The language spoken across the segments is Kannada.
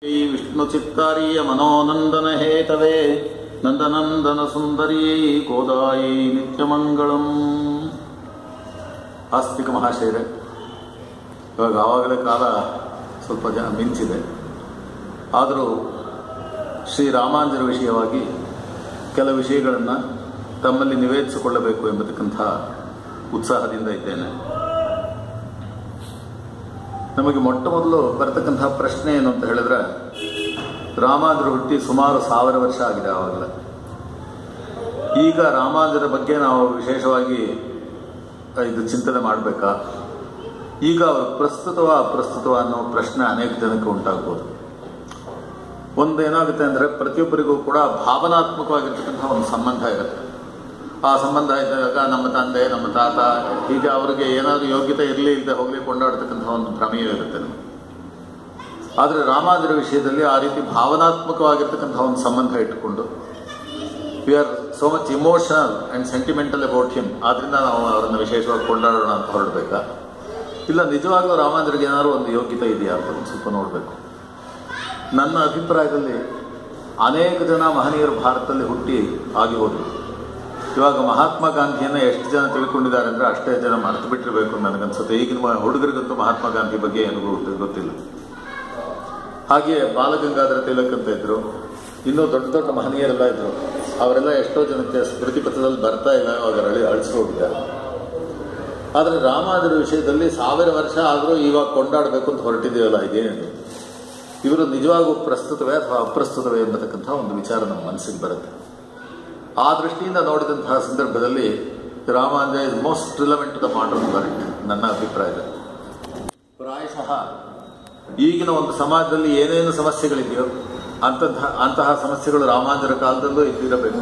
ಶ್ರೀ ವಿಷ್ಣುಚಿತ್ತಾರಿಯ ಮನೋನಂದನ ಹೇತವೇ ನಂದನಂದನ ಸುಂದರಿಯೈ ಕೋದಾಯಿ ನಿತ್ಯಮಂಗಳಂ ಆಸ್ತಿಕ ಮಹಾಶಯರೇ ಇವಾಗ ಆವಾಗಲೇ ಕಾಲ ಸ್ವಲ್ಪ ಜನ ಮಿಂಚಿದೆ ಆದರೂ ಶ್ರೀರಾಮಾಂಜನ ವಿಷಯವಾಗಿ ಕೆಲ ವಿಷಯಗಳನ್ನು ತಮ್ಮಲ್ಲಿ ನಿವೇದಿಸಿಕೊಳ್ಳಬೇಕು ಎಂಬತಕ್ಕಂಥ ಉತ್ಸಾಹದಿಂದ ಇದ್ದೇನೆ ನಮಗೆ ಮೊಟ್ಟ ಮೊದಲು ಬರ್ತಕ್ಕಂತಹ ಪ್ರಶ್ನೆ ಏನು ಅಂತ ಹೇಳಿದ್ರೆ ರಾಮಾಂಜರು ಹುಟ್ಟಿ ಸುಮಾರು ಸಾವಿರ ವರ್ಷ ಆಗಿದೆ ಆವಾಗಲೇ ಈಗ ರಾಮಾಂಜರ ಬಗ್ಗೆ ನಾವು ವಿಶೇಷವಾಗಿ ಇದು ಚಿಂತನೆ ಮಾಡಬೇಕಾ ಈಗ ಅವರು ಪ್ರಸ್ತುತವ ಅಪ್ರಸ್ತುತವ ಅನ್ನೋ ಪ್ರಶ್ನೆ ಅನೇಕ ಜನಕ್ಕೆ ಉಂಟಾಗ್ಬೋದು ಒಂದು ಏನಾಗುತ್ತೆ ಅಂದರೆ ಪ್ರತಿಯೊಬ್ಬರಿಗೂ ಕೂಡ ಭಾವನಾತ್ಮಕವಾಗಿರ್ತಕ್ಕಂಥ ಒಂದು ಸಂಬಂಧ ಇರುತ್ತೆ ಆ ಸಂಬಂಧ ಇದ್ದಾಗ ನಮ್ಮ ತಂದೆ ನಮ್ಮ ತಾತ ಹೀಗೆ ಅವರಿಗೆ ಏನಾದರೂ ಯೋಗ್ಯತೆ ಇರಲಿ ಇಲ್ಲದೆ ಹೋಗಲಿ ಕೊಂಡಾಡ್ತಕ್ಕಂಥ ಒಂದು ಭ್ರಮೆಯೂ ಇರುತ್ತೆ ನಮಗೆ ಆದರೆ ರಾಮಾಂಜರ ವಿಷಯದಲ್ಲಿ ಆ ರೀತಿ ಭಾವನಾತ್ಮಕವಾಗಿರ್ತಕ್ಕಂಥ ಒಂದು ಸಂಬಂಧ ಇಟ್ಟುಕೊಂಡು we are so much emotional and sentimental about him ಆದ್ರಿಂದ ನಾವು ಅವರನ್ನು ವಿಶೇಷವಾಗಿ ಕೊಂಡಾಡೋಣ ಅಂತ ಹೊರಡಬೇಕಾ ಇಲ್ಲ ನಿಜವಾಗ್ಲೂ ರಾಮಾಂಜರಿಗೆ ಏನಾದ್ರು ಒಂದು ಯೋಗ್ಯತೆ ಇದೆಯಾ ಅಂತ ಒಂದು ಸ್ವಲ್ಪ ನೋಡಬೇಕು ನನ್ನ ಅಭಿಪ್ರಾಯದಲ್ಲಿ ಅನೇಕ ಜನ ಮಹನೀಯರು ಭಾರತದಲ್ಲಿ ಹುಟ್ಟಿ ಆಗಿ ಹೋದರು ಇವಾಗ ಮಹಾತ್ಮ ಗಾಂಧಿಯನ್ನು ಎಷ್ಟು ಜನ ತಿಳ್ಕೊಂಡಿದ್ದಾರೆ ಅಂದರೆ ಅಷ್ಟೇ ಜನ ಮರೆತು ಬಿಟ್ಟಿರಬೇಕು ನನಗನ್ಸುತ್ತೆ ಈಗಿನ ಹುಡುಗರಿಗಂತೂ ಮಹಾತ್ಮ ಗಾಂಧಿ ಬಗ್ಗೆ ಏನೂ ಗೊತ್ತು- ಗೊತ್ತಿಲ್ಲ ಹಾಗೆಯೇ ಬಾಲಗಂಗಾಧರ ತಿಲಕ್ ಅಂತ ಇದ್ರು ಇನ್ನೂ ದೊಡ್ಡ ದೊಡ್ಡ ಮಹನೀಯರೆಲ್ಲ ಇದ್ರು ಅವರೆಲ್ಲ ಎಷ್ಟೋ ಜನಕ್ಕೆ ಸ್ಮೃತಿ ಪಥದಲ್ಲಿ ಬರ್ತಾ ಇಲ್ಲ ಅವಾಗ ಅಳಿ ಅಳಿಸಿ ಹೋಗಿದ್ದಾರೆ ಆದರೆ ರಾಮಾಂಜರ ವಿಷಯದಲ್ಲಿ ಸಾವಿರ ವರ್ಷ ಆದರೂ ಇವಾಗ ಕೊಂಡಾಡಬೇಕು ಅಂತ ಹೊರಟಿದೆಯಲ್ಲ ಇದೇನಿದೆ ಇವರು ನಿಜವಾಗೂ ಪ್ರಸ್ತುತವೇ ಅಥವಾ ಅಪ್ರಸ್ತುತವೇ ಎಂಬತಕ್ಕಂಥ ಒಂದು ವಿಚಾರ ನಮ್ಮ ಮನಸ್ಸಿಗೆ ಬರುತ್ತೆ ಆ ದೃಷ್ಟಿಯಿಂದ ನೋಡಿದಂತಹ ಸಂದರ್ಭದಲ್ಲಿ Ramanuja is most relevant to the modern world ನನ್ನ ಅಭಿಪ್ರಾಯದಲ್ಲಿ ಪ್ರಾಯಶಃ ಈಗಿನ ಒಂದು ಸಮಾಜದಲ್ಲಿ ಏನೇನು ಸಮಸ್ಯೆಗಳಿದೆಯೋ ಅಂತಹ ಅಂತಹ ಸಮಸ್ಯೆಗಳು ರಾಮಾಂಜರ ಕಾಲದಲ್ಲೂ ಇದ್ದಿರಬೇಕು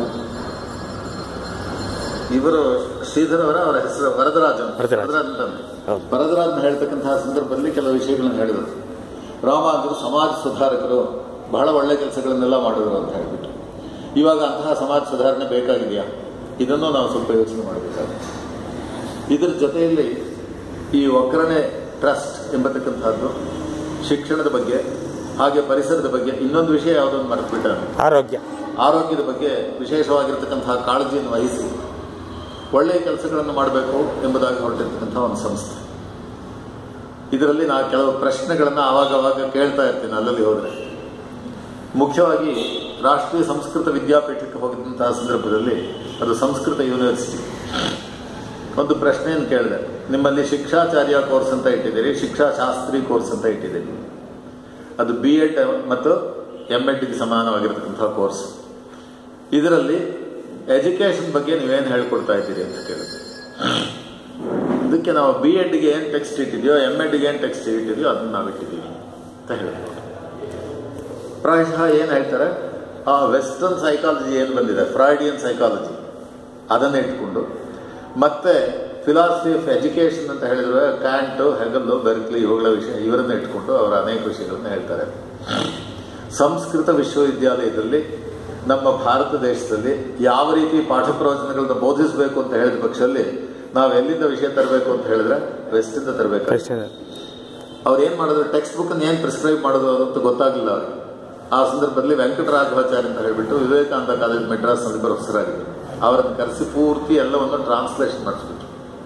ಇವರು ಶ್ರೀಧರವರ ಅವರ ಹೆಸರು ವರದರಾಜನ್ ವರದರಾಜ್. ವರದರಾಜ್ ಅಂತಾನೆ. ಹೌದು. ವರದರಾಜನ್ ಹೇಳ್ತಕ್ಕಂತಹ ಸಂದರ್ಭದಲ್ಲಿ ಕೆಲವು ವಿಷಯಗಳನ್ನು ಹೇಳಿದರು ರಾಮಾಂಜರು ಸಮಾಜ ಸುಧಾರಕರು ಬಹಳ ಒಳ್ಳೆ ಕೆಲಸಗಳನ್ನೆಲ್ಲ ಮಾಡಿದ್ರು ಅಂತ ಹೇಳ್ಬಿಟ್ಟು ಇವಾಗ ಅಂತಹ ಸಮಾಜ ಸುಧಾರಣೆ ಬೇಕಾಗಿದೆಯಾ ಇದನ್ನು ನಾವು ಸ್ವಲ್ಪ ಯೋಚನೆ ಮಾಡಬೇಕಾಗುತ್ತೆ ಇದರ ಜೊತೆಯಲ್ಲಿ ಈ ಒಗ್ಗರಣೆ ಟ್ರಸ್ಟ್ ಎಂಬತಕ್ಕಂಥದ್ದು ಶಿಕ್ಷಣದ ಬಗ್ಗೆ ಹಾಗೆ ಪರಿಸರದ ಬಗ್ಗೆ ಇನ್ನೊಂದು ವಿಷಯ ಯಾವುದೊಂದು ಮರೆತುಬಿಟ್ಟ ಆರೋಗ್ಯ ಆರೋಗ್ಯದ ಬಗ್ಗೆ ವಿಶೇಷವಾಗಿರ್ತಕ್ಕಂತಹ ಕಾಳಜಿಯನ್ನು ವಹಿಸಿ ಒಳ್ಳೆಯ ಕೆಲಸಗಳನ್ನು ಮಾಡಬೇಕು ಎಂಬುದಾಗಿ ಹೊರಟಿರ್ತಕ್ಕಂಥ ಒಂದು ಸಂಸ್ಥೆ ಇದರಲ್ಲಿ ನಾನು ಕೆಲವು ಪ್ರಶ್ನೆಗಳನ್ನು ಆವಾಗ ಆವಾಗ ಕೇಳ್ತಾ ಇರ್ತೀನಿ ಅಲ್ಲಲ್ಲಿ ಹೋದರೆ ಮುಖ್ಯವಾಗಿ ರಾಷ್ಟ್ರೀಯ ಸಂಸ್ಕೃತ ವಿದ್ಯಾಪೀಠಕ್ಕೆ ಹೋಗಿದ್ದಂತಹ ಸಂದರ್ಭದಲ್ಲಿ ಅದು ಸಂಸ್ಕೃತ ಯೂನಿವರ್ಸಿಟಿ ಒಂದು ಪ್ರಶ್ನೆಯನ್ನು ಕೇಳಿದೆ ನಿಮ್ಮಲ್ಲಿ ಶಿಕ್ಷಾಚಾರ್ಯ ಕೋರ್ಸ್ ಅಂತ ಇಟ್ಟಿದ್ದೀರಿ ಶಿಕ್ಷಾಶಾಸ್ತ್ರಿ ಕೋರ್ಸ್ ಅಂತ ಇಟ್ಟಿದ್ದೀರಿ ಅದು ಬಿ ಎಡ್ ಮತ್ತು ಎಮ್ ಎಡ್ಗೆ ಸಮಾನವಾಗಿರ್ತಕ್ಕಂಥ ಕೋರ್ಸ್ ಇದರಲ್ಲಿ ಎಜುಕೇಷನ್ ಬಗ್ಗೆ ನೀವೇನು ಹೇಳ್ಕೊಡ್ತಾ ಇದ್ದೀರಿ ಅಂತ ಕೇಳಿದೆ ಇದಕ್ಕೆ ನಾವು ಬಿ ಎಡ್ಗೆ ಏನು ಟೆಕ್ಸ್ಟ್ ಇಟ್ಟಿದೆಯೋ ಎಮ್ ಎಡ್ಗೆ ಏನು ಟೆಕ್ಸ್ಟ್ ಇಟ್ಟಿದೆಯೋ ಅದನ್ನು ನಾವು ಇಟ್ಟಿದ್ದೀವಿ ಅಂತ ಹೇಳಿದ್ರು ಪ್ರಾಯಶಃ ಏನು ಹೇಳ್ತಾರೆ ಆ ವೆಸ್ಟರ್ನ್ ಸೈಕಾಲಜಿ ಏನು ಬಂದಿದೆ ಫ್ರಾಯ್ಡಿಯನ್ ಸೈಕಾಲಜಿ ಅದನ್ನು ಇಟ್ಕೊಂಡು ಮತ್ತೆ ಫಿಲಾಸಫಿ ಆಫ್ ಎಜುಕೇಷನ್ ಅಂತ ಹೇಳಿದ್ರೆ ಕ್ಯಾಂಟು ಹೆಗಲ್ಲು ಬೆರ್ಕ್ಲಿ ಇವುಗಳ ವಿಷಯ ಇವರನ್ನ ಇಟ್ಕೊಂಡು ಅವರ ಅನೇಕ ವಿಷಯಗಳನ್ನ ಹೇಳ್ತಾರೆ ಸಂಸ್ಕೃತ ವಿಶ್ವವಿದ್ಯಾಲಯದಲ್ಲಿ ನಮ್ಮ ಭಾರತ ದೇಶದಲ್ಲಿ ಯಾವ ರೀತಿ ಪಾಠ ಪ್ರವಚನಗಳನ್ನ ಬೋಧಿಸಬೇಕು ಅಂತ ಹೇಳಿದ ಪಕ್ಷದಲ್ಲಿ ನಾವು ಎಲ್ಲಿಂದ ವಿಷಯ ತರಬೇಕು ಅಂತ ಹೇಳಿದ್ರೆ ವೆಸ್ಟಿಂದ ತರಬೇಕು ಪ್ರಶ್ನೆ ಅವ್ರು ಏನು ಮಾಡಿದ್ರು ಟೆಕ್ಸ್ಟ್ ಬುಕ್ ಏನು ಪ್ರಿಸ್ಕ್ರೈಬ್ ಮಾಡೋದು ಅಂತ ಗೊತ್ತಾಗಲಿಲ್ಲ ಅವ್ರಿಗೆ ಆ ಸಂದರ್ಭದಲ್ಲಿ ವೆಂಕಟರಾಘವಾಚಾರ್ಯ ಅಂತ ಹೇಳಿಬಿಟ್ಟು ವಿವೇಕಾನಂದ ಕಾಲೇಜ್ ಮೆಡ್ರಾಸ್ನಲ್ಲಿ ಪ್ರೊಫೆಸರ್ ಆಗಿದ್ರು ಅವರನ್ನು ಕರೆಸಿ ಪೂರ್ತಿ ಎಲ್ಲವನ್ನು ಟ್ರಾನ್ಸ್ಲೇಷನ್ ಮಾಡಿಸ್ಬಿಟ್ರು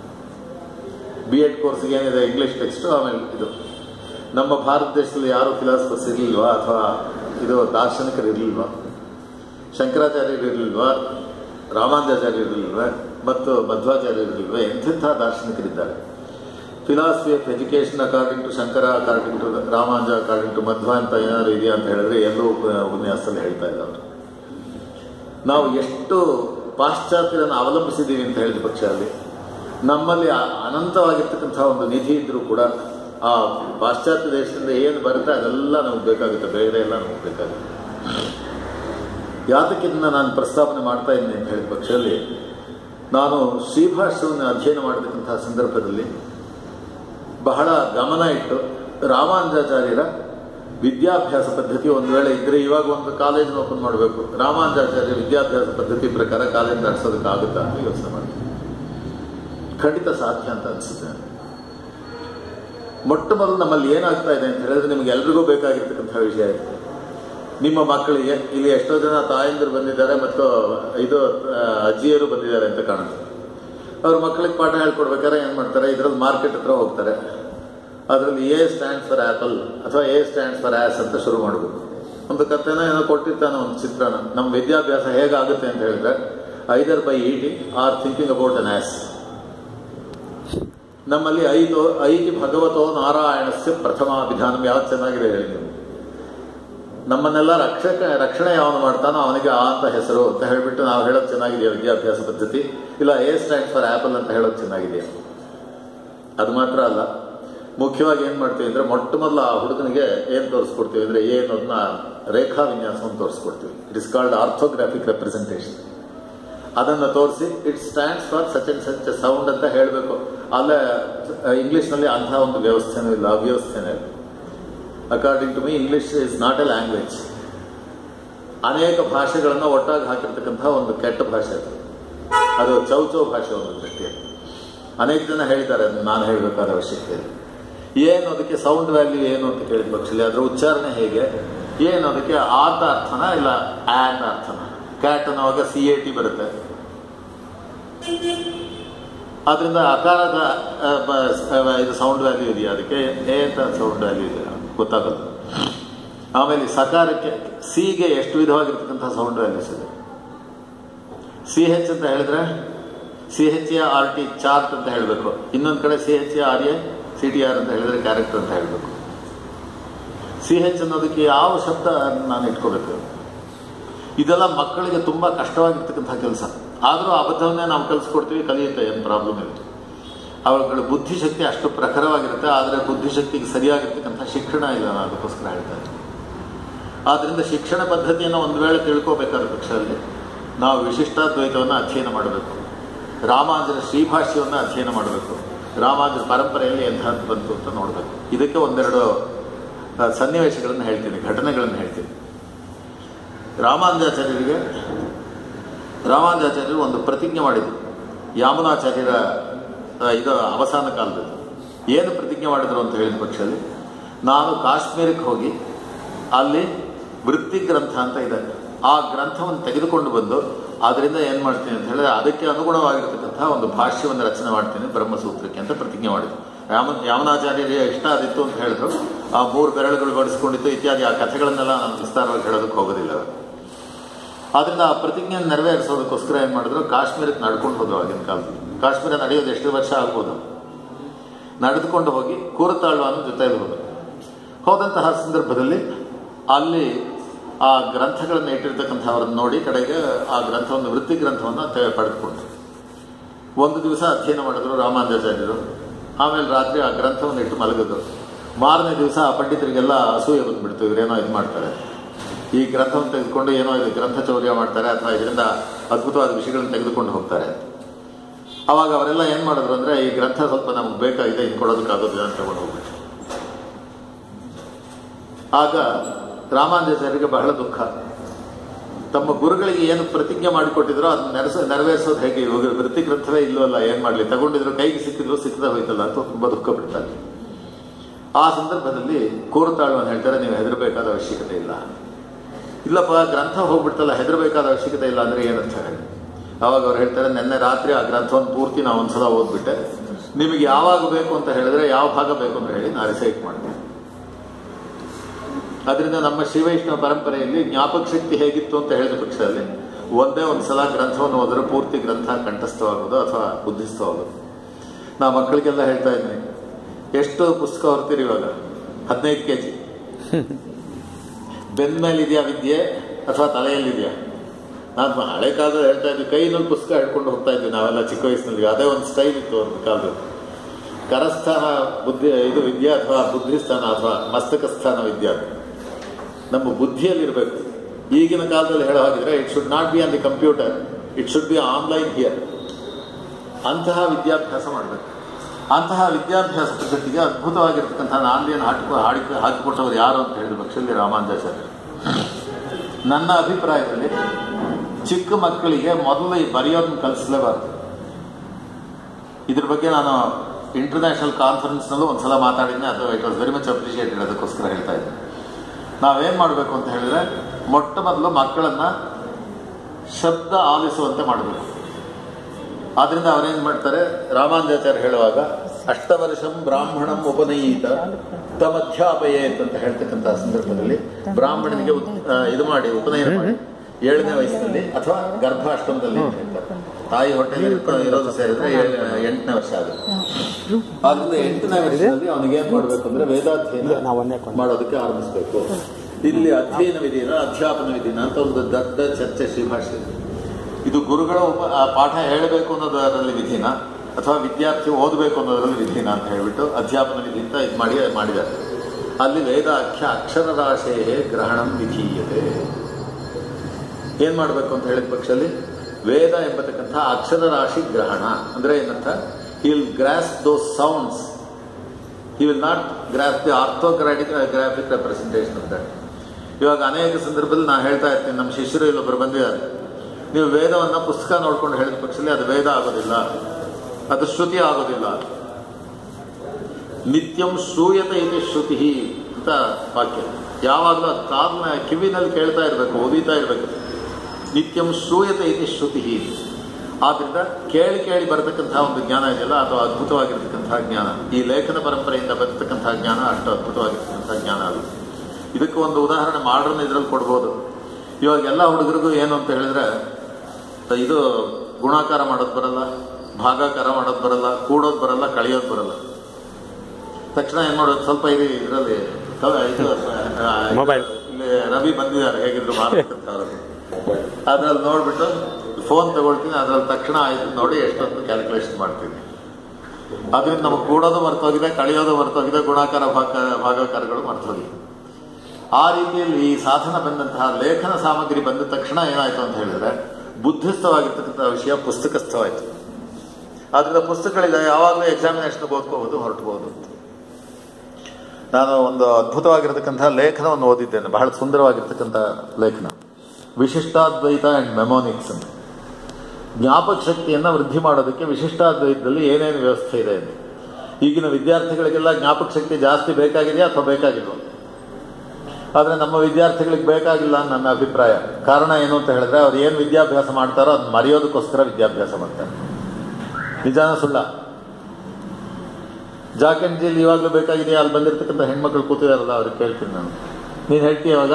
ಬಿ ಎಡ್ ಕೋರ್ಸ್ಗೆ ಏನಿದೆ ಇಂಗ್ಲಿಷ್ ಟೆಕ್ಸ್ಟು ಆಮೇಲೆ ಇದು ನಮ್ಮ ಭಾರತ ದೇಶದಲ್ಲಿ ಯಾರು ಫಿಲಾಸಫರ್ಸ್ ಇರಲಿಲ್ವಾ ಅಥವಾ ಇದು ದಾರ್ಶನಿಕರು ಇರಲಿಲ್ವಾ ಶಂಕರಾಚಾರ್ಯರು ಇರಲಿಲ್ವಾ ರಾಮಾನುಜಾಚಾರ್ಯ ಇರಲಿಲ್ವಾ ಮತ್ತು ಮಧ್ವಾಚಾರ್ಯ ಇರಲಿಲ್ವಾ ಎಂಥೆಂಥ ದಾರ್ಶನಿಕರಿದ್ದಾರೆ philosophy of education according to Shankara according to Ramanuja according to Madhva ಅಂತ ಏನಾದ್ರು ಇದೆಯಾ ಅಂತ ಹೇಳಿದ್ರೆ ಎಲ್ಲೋ ಉಪ- ಉಪನ್ಯಾಸದಲ್ಲಿ ಹೇಳ್ತಾ ಇದ್ದಾರೆ ನಾವು ಎಷ್ಟು ಪಾಶ್ಚಾತ್ಯರನ್ನು ಅವಲಂಬಿಸಿದ್ದೀವಿ ಅಂತ ಹೇಳಿದ ಪಕ್ಷ ಅಲ್ಲಿ ನಮ್ಮಲ್ಲಿ ಅ- ಅನಂತವಾಗಿರ್ತಕ್ಕಂಥ ಒಂದು ನಿಧಿ ಇದ್ರೂ ಕೂಡ ಆ ಪಾಶ್ಚಾತ್ಯ ದೇಶದಿಂದ ಏನು ಬರುತ್ತೆ ಅದೆಲ್ಲ ನಮಗೆ ಬೇಕಾಗುತ್ತೆ ಬೇರೆ ಎಲ್ಲ ನಮಗೆ ಬೇಕಾಗುತ್ತೆ ಯಾತಕ್ಕೆ ಇದನ್ನ ನಾನು ಪ್ರಸ್ತಾವನೆ ಮಾಡ್ತಾ ಇದ್ದೀನಿ ಅಂತ ಹೇಳಿದ ಪಕ್ಷದಲ್ಲಿ ನಾನು ಶ್ರೀಭಾಷ್ಯವನ್ನು ಅಧ್ಯಯನ ಮಾಡತಕ್ಕಂತಹ ಸಂದರ್ಭದಲ್ಲಿ ಬಹಳ ಗಮನ ಇಟ್ಟು ರಾಮಾನುಜಾಚಾರ್ಯರ ವಿದ್ಯಾಭ್ಯಾಸ ಪದ್ಧತಿ ಒಂದು ವೇಳೆ ಇದ್ರೆ ಇವಾಗ ಒಂದು ಕಾಲೇಜ್ ಓಪನ್ ಮಾಡಬೇಕು ರಾಮಾನುಜಾಚಾರ್ಯ ವಿದ್ಯಾಭ್ಯಾಸ ಪದ್ಧತಿ ಪ್ರಕಾರ ಕಾಲೇಜ್ ನಡೆಸೋದಕ್ಕಾಗುತ್ತಾ ಅಂತ ಯೋಚನೆ ಮಾಡಿ ಖಂಡಿತ ಸಾಧ್ಯ ಅಂತ ಅನಿಸುತ್ತೆ ಮೊಟ್ಟ ಮೊದಲು ನಮ್ಮಲ್ಲಿ ಏನಾಗ್ತಾ ಇದೆ ಅಂತ ಹೇಳಿದ್ರೆ ನಿಮ್ಗೆ ಎಲ್ರಿಗೂ ಬೇಕಾಗಿರ್ತಕ್ಕಂಥ ವಿಷಯ ಇದೆ ನಿಮ್ಮ ಮಕ್ಕಳಿಗೆ ಇಲ್ಲಿ ಎಷ್ಟೋ ಜನ ತಾಯಂದಿರು ಬಂದಿದ್ದಾರೆ ಮತ್ತು ಇದು ಆ, ಅಜ್ಜಿಯರು ಬಂದಿದ್ದಾರೆ ಅಂತ ಕಾಣುತ್ತೆ ಅವ್ರ ಮಕ್ಕಳಿಗೆ ಪಾಠ ಹೇಳ್ಕೊಡ್ಬೇಕಾದ್ರೆ ಏನ್ ಮಾಡ್ತಾರೆ ಇದ್ರಲ್ಲಿ ಮಾರ್ಕೆಟ್ ಹತ್ರ ಹೋಗ್ತಾರೆ ಅದರಲ್ಲಿ ಎ ಸ್ಟ್ಯಾಂಡ್ ಫಾರ್ ಆಪಲ್ ಅಥವಾ ಎ ಸ್ಟ್ಯಾಂಡ್ ಫಾರ್ ಆಸ್ ಅಂತ ಶುರು ಮಾಡಬೇಕು ಒಂದು ಕಥೆನ ಏನೋ ಕೊಟ್ಟಿರ್ತಾನೆ ಒಂದು ಚಿತ್ರಣ ನಮ್ಮ ವಿದ್ಯಾಭ್ಯಾಸ ಹೇಗಾಗುತ್ತೆ ಅಂತ ಹೇಳಿದ್ರೆ either by eating or thinking about ಅನ್ ಆಸ್ ನಮ್ಮಲ್ಲಿ ಐದು ಐತಿ ಭಗವತೋ ನಾರಾಯಣಸ್ಯ ಪ್ರಥಮ ವಿಧಾನ ಯಾವ್ದು ಚೆನ್ನಾಗಿದೆ ಹೇಳಿ ನೀವು ನಮ್ಮನ್ನೆಲ್ಲ ರಕ್ಷಕ ರಕ್ಷಣೆ ಯಾವನು ಮಾಡ್ತಾನೋ ಅವನಿಗೆ ಆ ಅಂತ ಹೆಸರು ಅಂತ ಹೇಳ್ಬಿಟ್ಟು ನಾವು ಹೇಳೋದು ಚೆನ್ನಾಗಿದೆಯಾ ವಿದ್ಯಾಭ್ಯಾಸ ಪದ್ಧತಿ ಇಲ್ಲ ಎ ಸ್ಟ್ಯಾಂಡ್ ಫಾರ್ ಆಪಲ್ ಅಂತ ಹೇಳೋದು ಚೆನ್ನಾಗಿದೆಯಾ ಅದು ಮಾತ್ರ ಅಲ್ಲ ಮುಖ್ಯವಾಗಿ ಏನ್ ಮಾಡ್ತೀವಿ ಅಂದ್ರೆ ಮೊಟ್ಟ ಮೊದಲು ಆ ಹುಡುಗನಿಗೆ ಏನ್ ತೋರಿಸ್ಕೊಡ್ತೀವಿ ಅಂದ್ರೆ ಏನು ಅದನ್ನ ರೇಖಾ ವಿನ್ಯಾಸವನ್ನು ತೋರಿಸ್ಕೊಡ್ತೀವಿ it is called orthographic representation ಅದನ್ನ ತೋರಿಸಿ it stands for such and such sound ಅಂತ ಹೇಳಬೇಕು ಅಲ್ಲೇ ಇಂಗ್ಲಿಷ್ನಲ್ಲಿ ಅಂತಹ ಒಂದು ವ್ಯವಸ್ಥೆನೂ ಇಲ್ಲ ಅವ್ಯವಸ್ಥೆನೇ ಇಲ್ಲ according to me English is not a language ಅನೇಕ ಭಾಷೆಗಳನ್ನು ಒಟ್ಟಾಗಿ ಹಾಕಿರ್ತಕ್ಕಂಥ ಒಂದು ಕೆಟ್ಟ ಭಾಷೆ ಅದು ಅದು ಚೌಚೌ ಭಾಷೆ ಒಂದು ದೃಷ್ಟಿಯಲ್ಲಿ ಅನೇಕ ಜನ ಹೇಳ್ತಾರೆ ಅದನ್ನ ನಾನು ಹೇಳಬೇಕಾದ ಅವಶ್ಯಕತೆ ಇಲ್ಲ ಏನು ಅದಕ್ಕೆ ಸೌಂಡ್ ವ್ಯಾಲ್ಯೂ ಏನು ಅಂತ ಕೇಳಿದ ಪಕ್ಷದಲ್ಲಿ ಅದರ ಉಚ್ಚಾರಣೆ ಹೇಗೆ ಏನು ಅದಕ್ಕೆ ಆತ ಅರ್ಥನ ಇಲ್ಲ ಆಟ್ ಅರ್ಥನ ಕ್ಯಾಟ್ ಅನ್ನುವಾಗ ಸಿ ಎ ಟಿ ಬರುತ್ತೆ ಆದ್ರಿಂದ ಅಕಾರದ ಆ, ಬ- ಸ- ಇದು ಸೌಂಡ್ ವ್ಯಾಲ್ಯೂ ಇದೆಯಾ ಅದಕ್ಕೆ ಎ ಅಂತ ಸೌಂಡ್ ವ್ಯಾಲ್ಯೂ ಇದೆಯಾ ಗೊತ್ತಾಗಲ್ಲ ಆಮೇಲೆ ಸಕಾರಕ್ಕೆ ಸಿಗೆ ಎಷ್ಟು ವಿಧವಾಗಿರ್ತಕ್ಕಂಥ ಸೌಂಡ್ ವ್ಯಾಲ್ಯೂಸ್ ಇದೆ ಸಿ ಹೆಚ್ ಅಂತ ಹೇಳಿದ್ರೆ C H A R T chart ಅಂತ ಹೇಳಬೇಕು ಇನ್ನೊಂದು ಕಡೆ C H A R A C T R ಅಂತ ಹೇಳಿದ್ರೆ ಕ್ಯಾರೆಕ್ಟರ್ ಅಂತ ಹೇಳಬೇಕು ಸಿ ಹೆಚ್ ಅನ್ನೋದಕ್ಕೆ ಯಾವ ಶಬ್ದ ನಾನು ಇಟ್ಕೋಬೇಕು ಇದೆಲ್ಲ ಮಕ್ಕಳಿಗೆ ತುಂಬಾ ಕಷ್ಟವಾಗಿರ್ತಕ್ಕಂಥ ಕೆಲಸ ಆದರೂ ಅಬದ್ಧವನ್ನೇ ನಾವು ಕಲಿಸ್ಕೊಡ್ತೀವಿ ಕಲಿಯುತ್ತೆ ಏನು ಪ್ರಾಬ್ಲಮ್ ಇಲ್ಲ ಅವಳ ಬುದ್ಧಿಶಕ್ತಿ ಅಷ್ಟು ಪ್ರಖರವಾಗಿರುತ್ತೆ ಆದರೆ ಬುದ್ಧಿಶಕ್ತಿಗೆ ಸರಿಯಾಗಿರ್ತಕ್ಕಂಥ ಶಿಕ್ಷಣ ಇಲ್ಲ ನಾನು ಅದಕ್ಕೋಸ್ಕರ ಹೇಳ್ತಾ ಇದ್ದೀನಿ ಆದ್ರಿಂದ ಶಿಕ್ಷಣ ಪದ್ಧತಿಯನ್ನು ಒಂದು ವೇಳೆ ತಿಳ್ಕೋಬೇಕಾದ ಪಕ್ಷದಲ್ಲಿ ನಾವು ವಿಶಿಷ್ಟಾದ್ವೈತವನ್ನು ಅಧ್ಯಯನ ಮಾಡಬೇಕು ರಾಮಾಂಜನ ಶ್ರೀಭಾಷ್ಯವನ್ನು ಅಧ್ಯಯನ ಮಾಡಬೇಕು ರಾಮಾಂಜನ ಪರಂಪರೆಯಲ್ಲಿ ಎಂಥದ್ದು ಬಂತು ಅಂತ ನೋಡಬೇಕು ಇದಕ್ಕೆ ಒಂದೆರಡು ಆ, ಸನ್ನಿವೇಶಗಳನ್ನು ಹೇಳ್ತೀನಿ ಘಟನೆಗಳನ್ನು ಹೇಳ್ತೀನಿ ರಾಮಾನುಜಾಚಾರ್ಯರಿಗೆ ರಾಮಾನುಜಾಚಾರ್ಯರು ಒಂದು ಪ್ರತಿಜ್ಞೆ ಮಾಡಿದರು ಯಾಮುನಾಚಾರ್ಯರ ಆ, ಇದು ಅವಸಾನ ಕಾಲದಲ್ಲಿ ಏನು ಪ್ರತಿಜ್ಞೆ ಮಾಡಿದ್ರು ಅಂತ ಹೇಳಿದ ಪಕ್ಷದಲ್ಲಿ ನಾನು ಕಾಶ್ಮೀರಕ್ಕೆ ಹೋಗಿ ಅಲ್ಲಿ ವೃತ್ತಿ ಗ್ರಂಥ ಅಂತ ಇದೆ ಆ ಗ್ರಂಥವನ್ನು ತೆಗೆದುಕೊಂಡು ಬಂದು ಅದರಿಂದ ಏನ್ ಮಾಡ್ತೀನಿ ಅಂತ ಹೇಳಿದ್ರೆ ಅದಕ್ಕೆ ಅನುಗುಣವಾಗಿರ್ತಕ್ಕಂಥ ಒಂದು ಭಾಷ್ಯವನ್ನು ರಚನೆ ಮಾಡ್ತೀನಿ ಬ್ರಹ್ಮಸೂತ್ರಕ್ಕೆ ಅಂತ ಪ್ರತಿಜ್ಞೆ ಮಾಡಿದ್ರು ಯಾಮ ಯಾಮನಾಚಾರ್ಯರಿಗೆ ಇಷ್ಟ ಆದಿತ್ತು ಅಂತ ಹೇಳಿದ್ರು ಆ ಮೂರು ಬೆರಳುಗಳು ಬಡಿಸ್ಕೊಂಡಿತ್ತು ಇತ್ಯಾದಿ ಆ ಕಥೆಗಳನ್ನೆಲ್ಲ ನಾನು ವಿಸ್ತಾರವಾಗಿ ಹೇಳೋದಕ್ಕೆ ಹೋಗೋದಿಲ್ಲ ಆದ್ರಿಂದ ಆ ಪ್ರತಿಜ್ಞೆಯನ್ನು ನೆರವೇರಿಸೋದಕ್ಕೋಸ್ಕರ ಏನ್ ಮಾಡಿದ್ರು ಕಾಶ್ಮೀರಕ್ಕೆ ನಡ್ಕೊಂಡು ಹೋದ್ರು ಆಗಿನ ಕಾಲದಲ್ಲಿ ಕಾಶ್ಮೀರ ನಡೆಯೋದು ಎಷ್ಟು ವರ್ಷ ಆಗ್ಬೋದು ನಡೆದುಕೊಂಡು ಹೋಗಿ ಕೂರತಾಳ್ವಾನ ಜೊತೆಯಲ್ಲಿ ಹೋದರು ಹೋದಂತಹ ಸಂದರ್ಭದಲ್ಲಿ ಅಲ್ಲಿ ಆ ಗ್ರಂಥಗಳನ್ನು ಇಟ್ಟಿರ್ತಕ್ಕಂಥವ್ರನ್ನ ನೋಡಿ ಕಡೆಗೆ ಆ ಗ್ರಂಥವನ್ನು ವೃತ್ತಿ ಗ್ರಂಥವನ್ನು ತೆ- ಪಡೆದುಕೊಂಡ್ರು ಒಂದು ದಿವಸ ಅಧ್ಯಯನ ಮಾಡಿದ್ರು ರಾಮಾನುಜಾಚಾರ್ಯರು ಆಮೇಲೆ ರಾತ್ರಿ ಆ ಗ್ರಂಥವನ್ನು ಇಟ್ಟು ಮಲಗಿದ್ರು ಮಾರನೇ ದಿವಸ ಆ ಪಂಡಿತರಿಗೆಲ್ಲ ಅಸೂಯೆ ಬಂದ್ಬಿಡ್ತು ಇವರೇನೋ ಇದು ಮಾಡ್ತಾರೆ ಈ ಗ್ರಂಥವನ್ನು ತೆಗೆದುಕೊಂಡು ಏನೋ ಇದು ಗ್ರಂಥ ಚೌರ್ಯ ಮಾಡ್ತಾರೆ ಅಥವಾ ಇದರಿಂದ ಅದ್ಭುತವಾದ ವಿಷಯಗಳನ್ನು ತೆಗೆದುಕೊಂಡು ಹೋಗ್ತಾರೆ ಅವಾಗ ಅವರೆಲ್ಲ ಏನ್ ಮಾಡಿದ್ರು ಅಂದ್ರೆ ಈ ಗ್ರಂಥ ಸ್ವಲ್ಪ ನಮ್ಗೆ ಬೇಕಾಗಿದೆ ಇನ್ ಕೊಡೋದಕ್ಕಾಗೋದಿಲ್ಲ ಅಂತ ತಗೊಂಡು ಹೋಗ್ಬಿಟ್ಟು ಆಗ ರಾಮಾನುಜಾಚಾರ್ಯರಿಗೆ ಬಹಳ ದುಃಖ ತಮ್ಮ ಗುರುಗಳಿಗೆ ಏನು ಪ್ರತಿಜ್ಞೆ ಮಾಡಿಕೊಟ್ಟಿದ್ರೋ ಅದನ್ನ ನೆರಸ ನೆರವೇರಿಸೋದು ಹೇಗೆ ಇವಾಗ ವೃತ್ತಿ ಗ್ರಂಥವೇ ಇಲ್ಲವಲ್ಲ ಏನ್ ಮಾಡ್ಲಿ ತಗೊಂಡಿದ್ರು ಕೈಗೆ ಸಿಕ್ಕಿದ್ರು ಸಿಕ್ಕದ ಹೋಯ್ತಲ್ಲ ಅಂತ ತುಂಬಾ ದುಃಖ ಪಡ್ತಾರೆ ಆ ಸಂದರ್ಭದಲ್ಲಿ ಕೋರುತಾಳುವನ್ನು ಹೇಳ್ತಾರೆ ನೀವು ಹೆದರಬೇಕಾದ ಅವಶ್ಯಕತೆ ಇಲ್ಲ ಇಲ್ಲಪ್ಪ ಗ್ರಂಥ ಹೋಗ್ಬಿಡ್ತಲ್ಲ ಹೆದರಬೇಕಾದ ಅವಶ್ಯಕತೆ ಇಲ್ಲ ಅಂದ್ರೆ ಏನಂತ ಹೇಳಿ ಅವಾಗ ಅವ್ರು ಹೇಳ್ತಾರೆ ನಿನ್ನೆ ರಾತ್ರಿ ಆ ಗ್ರಂಥವನ್ನು ಪೂರ್ತಿ ನಾವು ಒಂದ್ಸಲ ಓದ್ಬಿಟ್ಟೆ ನಿಮಗೆ ಯಾವಾಗ ಬೇಕು ಅಂತ ಹೇಳಿದ್ರೆ ಯಾವ ಭಾಗ ಬೇಕು ಅಂತ ಹೇಳಿ ನಾನು ರಿಸೈಟ್ ಮಾಡ್ತೀನಿ ಅದರಿಂದ ನಮ್ಮ ಶ್ರೀವೈಷ್ಣವ ಪರಂಪರೆಯಲ್ಲಿ ಜ್ಞಾಪಕ ಶಕ್ತಿ ಹೇಗಿತ್ತು ಅಂತ ಹೇಳಿದ ಪಕ್ಷದಲ್ಲಿ ಒಂದೇ ಒಂದು ಸಲ ಗ್ರಂಥವನ್ನು ಓದಿದ್ರೆ ಪೂರ್ತಿ ಗ್ರಂಥ ಕಂಠಸ್ಥವಾಗೋದು ಅಥವಾ ಬುದ್ಧಿಸ್ಥವಾಗೋದು ನಾ ಮಕ್ಕಳಿಗೆಲ್ಲ ಹೇಳ್ತಾ ಇದ್ದೀನಿ ಎಷ್ಟು ಪುಸ್ತಕ ಹೊರ್ತೀರಿ ಇವಾಗ ಹದಿನೈದು ಕೆ ಜಿ ಬೆನ್ನ ಮೇಲಿದೆಯಾ ವಿದ್ಯೆ ಅಥವಾ ತಲೆಯಲ್ಲಿದೆಯಾ ನಾನು ಹಳೆ ಕಾಲದಲ್ಲಿ ಹೇಳ್ತಾ ಇದ್ವಿ ಕೈನಲ್ಲಿ ಪುಸ್ತಕ ಹಿಡ್ಕೊಂಡು ಹೋಗ್ತಾ ಇದ್ವಿ ನಾವೆಲ್ಲ ಚಿಕ್ಕ ವಯಸ್ಸಿನಲ್ಲಿ ಅದೇ ಒಂದು ಸ್ಟೈಲ್ ಇತ್ತು ಒಂದು ಕಾಲದಲ್ಲಿ ಕರಸ್ಥಾನ ಬುದ್ಧಿ ಇದು ವಿದ್ಯೆ ಅಥವಾ ಬುದ್ಧಿಸ್ಥಾನ ಅಥವಾ ಮಸ್ತಕ ಸ್ಥಾನ ವಿದ್ಯೆ ಅದು ನಮ್ಮ ಬುದ್ಧಿಯಲ್ಲಿರಬೇಕು ಈಗಿನ ಕಾಲದಲ್ಲಿ ಹೇಳೋ ಹಾಗಿದ್ರೆ it should not be on the computer it should be online here ಅಂತಹ ವಿದ್ಯಾಭ್ಯಾಸ ಮಾಡಬೇಕು ಅಂತಹ ವಿದ್ಯಾಭ್ಯಾಸ ಪದ್ಧತಿಗೆ ಅದ್ಭುತವಾಗಿರ್ತಕ್ಕಂಥ ನಾಂದಿಯನ್ನು ಹಾಕಿ ಹಾಡಿ ಹಾಕಿಕೊಟ್ಟವರು ಯಾರು ಅಂತ ಹೇಳಿದ ಪಕ್ಷದಲ್ಲಿ ರಾಮಾನುಜಾಚಾರ್ಯರು ನನ್ನ ಅಭಿಪ್ರಾಯದಲ್ಲಿ ಚಿಕ್ಕ ಮಕ್ಕಳಿಗೆ ಮೊದಲು ಈ ಬರೆಯೋದನ್ನ ಕಲಿಸಲೇಬಾರದು ಇದ್ರ ಬಗ್ಗೆ ನಾನು ಇಂಟರ್ನ್ಯಾಷನಲ್ ಕಾನ್ಫರೆನ್ಸ್ನಲ್ಲೂ ಒಂದ್ಸಲ ಮಾತಾಡಿದ್ದೆ ಅದು it was very much appreciated ಅದಕ್ಕೋಸ್ಕರ ಹೇಳ್ತಾ ಇದ್ದೆ ನಾವೇನ್ ಮಾಡಬೇಕು ಅಂತ ಹೇಳಿದ್ರೆ ಮೊಟ್ಟ ಮೊದಲು ಮಕ್ಕಳನ್ನ ಶಬ್ದ ಆಲಿಸುವಂತೆ ಮಾಡಬೇಕು ಆದ್ರಿಂದ ಅವರೇನ್ ಮಾಡ್ತಾರೆ ರಾಮಾನುಜಾಚಾರ್ಯ ಹೇಳುವಾಗ ಅಷ್ಟವರ್ಷಂ ಬ್ರಾಹ್ಮಣಂ ಉಪನಯೀತ ತಮಧ್ಯಾಪಯೇತ್ ಅಂತ ಹೇಳ್ತಕ್ಕಂತಹ ಸಂದರ್ಭದಲ್ಲಿ ಬ್ರಾಹ್ಮಣನಿಗೆ ಉತ್- ಆ, ಇದು ಮಾಡಿ ಉಪನಯನ ಮಾಡಿ ಏಳನೇ ವಯಸ್ಸಿನಲ್ಲಿ ಅಥವಾ ಗರ್ಭಾಷ್ಟಮದಲ್ಲಿ ಅಂತ ಹೇಳ್ತಾರೆ ತಾಯಿ ಹೊಟ್ಟೆಯಲ್ಲಿ ಇರೋದು ಸೇರಿದ್ರೆ ಏಳ್- ಎಂಟನೇ ವರ್ಷ ಆಗುತ್ತೆ ಆದ್ರಿಂದ ಎಂಟನೇ ವರ್ಷದಲ್ಲಿ ಅವನಿಗೆ ಏನ್ ಮಾಡ್ಬೇಕು ಅಂದ್ರೆ ವೇದಾಧ್ಯಯನ ನಾವು ಒಂದೇ ಕೊಂಡು. ಮಾಡೋದಕ್ಕೆ ಆರಂಭಿಸಬೇಕು ಇಲ್ಲಿ ಅಧ್ಯಯನ ವಿಧಿನ ಅಧ್ಯಾಪನ ವಿಧಿನ ಅಂತ ಒಂದು ದೊಡ್ಡ ಚರ್ಚೆ ಶ್ರೀಭಾಷೆ ಇದೆ. ಇದು ಗುರುಗಳ ಉಪ ಆ ಪಾಠ ಹೇಳಬೇಕು ಅನ್ನೋದರಲ್ಲಿ ವಿಧಿನ ಅಥವಾ ವಿದ್ಯಾರ್ಥಿ ಓದಬೇಕು ಅನ್ನೋದರಲ್ಲಿ ವಿಧಿನ ಅಂತ ಹೇಳ್ಬಿಟ್ಟು ಅಧ್ಯಾಪನ ವಿಧಿ ಅಂತ ಇದು ಮಾಡಿ ಮಾಡಿದ್ದಾರೆ ಅಲ್ಲಿ ವೇದಾಖ್ಯ ಅಕ್ಷರ ರಾಶೇ ಗ್ರಹಣಂ ವಿಧೀಯತೆ ಏನ್ ಮಾಡಬೇಕು ಅಂತ ಹೇಳಿದ ಪಕ್ಷದಲ್ಲಿ ವೇದ ಎಂಬತಕ್ಕಂಥ ಅಕ್ಷರ ರಾಶಿ ಗ್ರಹಣ ಅಂದ್ರೆ ಏನಂತ he'll grasp those sounds he will not graph the orthographic graphic representation of that ಇವಾಗ ಅನೇಕ ಸಂದರ್ಭದಲ್ಲಿ ನಾನು ಹೇಳ್ತಾ ಇರ್ತೀನಿ ನಮ್ಮ ಶಿಷ್ಯರು ಇಲ್ಲೊಬ್ಬರು ಬಂದಿದ್ದಾರೆ ನೀವು ವೇದವನ್ನ ಪುಸ್ತಕ ನೋಡ್ಕೊಂಡು ಹೇಳಿದ ಪಕ್ಷದಲ್ಲಿ ಅದು ವೇದ ಆಗೋದಿಲ್ಲ ಅದು ಶ್ರುತಿ ಆಗೋದಿಲ್ಲ ನಿತ್ಯಂ ಶ್ರೂಯತೆ ಇದೆ ಶ್ರುತಿ ಅಂತ ವಾಕ್ಯ ಯಾವಾಗಲೂ ಅದು ಕಾಲ್ನ ಕಿವಿನಲ್ಲಿ ಕೇಳ್ತಾ ಇರಬೇಕು ಓದಿತಾ ಇರಬೇಕು ನಿತ್ಯಂ ಶ್ರೂಯತೆ ಇದೆ ಶ್ರುತಿ ಆದ್ರಿಂದ ಕೇಳಿ ಕೇಳಿ ಬರತಕ್ಕಂತಹ ಒಂದು ಜ್ಞಾನ ಇದೆಯಲ್ಲ ಅದು ಅದ್ಭುತವಾಗಿರ್ತಕ್ಕಂತಹ ಜ್ಞಾನ ಈ ಲೇಖನ ಪರಂಪರೆಯಿಂದ ಬರತಕ್ಕಂತಹ ಜ್ಞಾನ ಅಷ್ಟು ಅದ್ಭುತವಾಗಿರ್ತಕ್ಕಂತಹ ಜ್ಞಾನ ಅದು ಇದಕ್ಕೆ ಒಂದು ಉದಾಹರಣೆ ಮಾಡರ್ನ್ ಇದ್ರಲ್ಲಿ ಕೊಡ್ಬೋದು ಇವಾಗ ಎಲ್ಲ ಹುಡುಗರಿಗೂ ಏನು ಅಂತ ಹೇಳಿದ್ರೆ ಇದು ಗುಣಾಕಾರ ಮಾಡೋದು ಬರಲ್ಲ ಭಾಗಾಕಾರ ಮಾಡೋದು ಬರಲ್ಲ ಕೂಡೋದು ಬರಲ್ಲ ಕಳೆಯೋದು ಬರಲ್ಲ ತಕ್ಷಣ ಏನ್ ಮಾಡೋದು ಸ್ವಲ್ಪ ಇದು ಇದರಲ್ಲಿ ಇದು ಆ, Mobile. ಇಲ್ಲಿ ರವಿ ಬಂದಿದ್ದಾರೆ ಹೇಗಿದ್ರು ಮಾರತಕ್ಕಂಥವ್ರು ಅದ್ರಲ್ಲಿ ನೋಡ್ಬಿಟ್ಟು ಫೋನ್ ತಗೊಳ್ತೀನಿ ಅದ್ರಲ್ಲಿ ತಕ್ಷಣ ಆಯ್ತು ನೋಡಿ ಎಷ್ಟೊಂದು ಕ್ಯಾಲ್ಕುಲೇಷನ್ ಮಾಡ್ತೀನಿ ಅದರಿಂದ ನಮಗೆ ಕೂಡೋದು ಮರ್ತೋಗಿದೆ ಕಳೆಯೋದು ಮರ್ತೋಗಿದೆ ಗುಣಾಕಾರ ಭಾಗ ಭಾಗಾಕಾರಗಳು ಮರ್ತೋಗಿದೆ ಆ ರೀತಿಯಲ್ಲಿ ಈ ಸಾಧನ ಬಂದಂತಹ ಲೇಖನ ಸಾಮಗ್ರಿ ಬಂದ ತಕ್ಷಣ ಏನಾಯ್ತು ಅಂತ ಹೇಳಿದ್ರೆ ಬುದ್ಧಿಸ್ಥವಾಗಿರ್ತಕ್ಕಂತಹ ವಿಷಯ ಪುಸ್ತಕಸ್ಥವಾಯ್ತು ಆದ್ರಿಂದ ಪುಸ್ತಕಗಳಿಲ್ಲ ಯಾವಾಗಲೂ ಎಕ್ಸಾಮಿನೇಷನ್ ಓದ್ಕೋಬಹುದು ಹೊರಟಬಹುದು ನಾನು ಒಂದು ಅದ್ಭುತವಾಗಿರತಕ್ಕಂತಹ ಲೇಖನವನ್ನು ಓದಿದ್ದೇನೆ ಬಹಳ ಸುಂದರವಾಗಿರ್ತಕ್ಕಂಥ ಲೇಖನ ವಿಶಿಷ್ಟಾದ್ವೈತ ಅಂಡ್ ಮೆಮೋನಿಕ್ಸ್ ಅಂತ ಜ್ಞಾಪಕ ಶಕ್ತಿಯನ್ನ ವೃದ್ಧಿ ಮಾಡೋದಕ್ಕೆ ವಿಶಿಷ್ಟಾದ್ವೈತದಲ್ಲಿ ಏನೇನು ವ್ಯವಸ್ಥೆ ಇದೆ ಅಂತ ಈಗಿನ ವಿದ್ಯಾರ್ಥಿಗಳಿಗೆಲ್ಲ ಜ್ಞಾಪಕ ಶಕ್ತಿ ಜಾಸ್ತಿ ಬೇಕಾಗಿದೆಯಾ ಅಥವಾ ಬೇಕಾಗಿಲ್ವ ಆದ್ರೆ ನಮ್ಮ ವಿದ್ಯಾರ್ಥಿಗಳಿಗೆ ಬೇಕಾಗಿಲ್ಲ ಅಂತ ನನ್ನ ಅಭಿಪ್ರಾಯ ಕಾರಣ ಏನು ಅಂತ ಹೇಳಿದ್ರೆ ಅವ್ರು ಏನು ವಿದ್ಯಾಭ್ಯಾಸ ಮಾಡ್ತಾರೋ ಅದು ಮರೆಯೋದಕ್ಕೋಸ್ಕರ ವಿದ್ಯಾಭ್ಯಾಸ ಮಾಡ್ತಾರೆ ನಿಜಾನ ಸುಳ್ಳ ಜಾಕ್ ಅಂಡ್ ಜಿಲ್ ಇವಾಗಲೂ ಬೇಕಾಗಿದೆಯಾ ಅಲ್ಲಿ ಬಂದಿರತಕ್ಕಂಥ ಹೆಣ್ಮಕ್ಳು ಕೂತಿದಾರಲ್ಲ ಅವ್ರಿಗೆ ಕೇಳ್ತೀನಿ ನಾನು ನೀನ್ ಹೇಳ್ತೀಯ ಇವಾಗ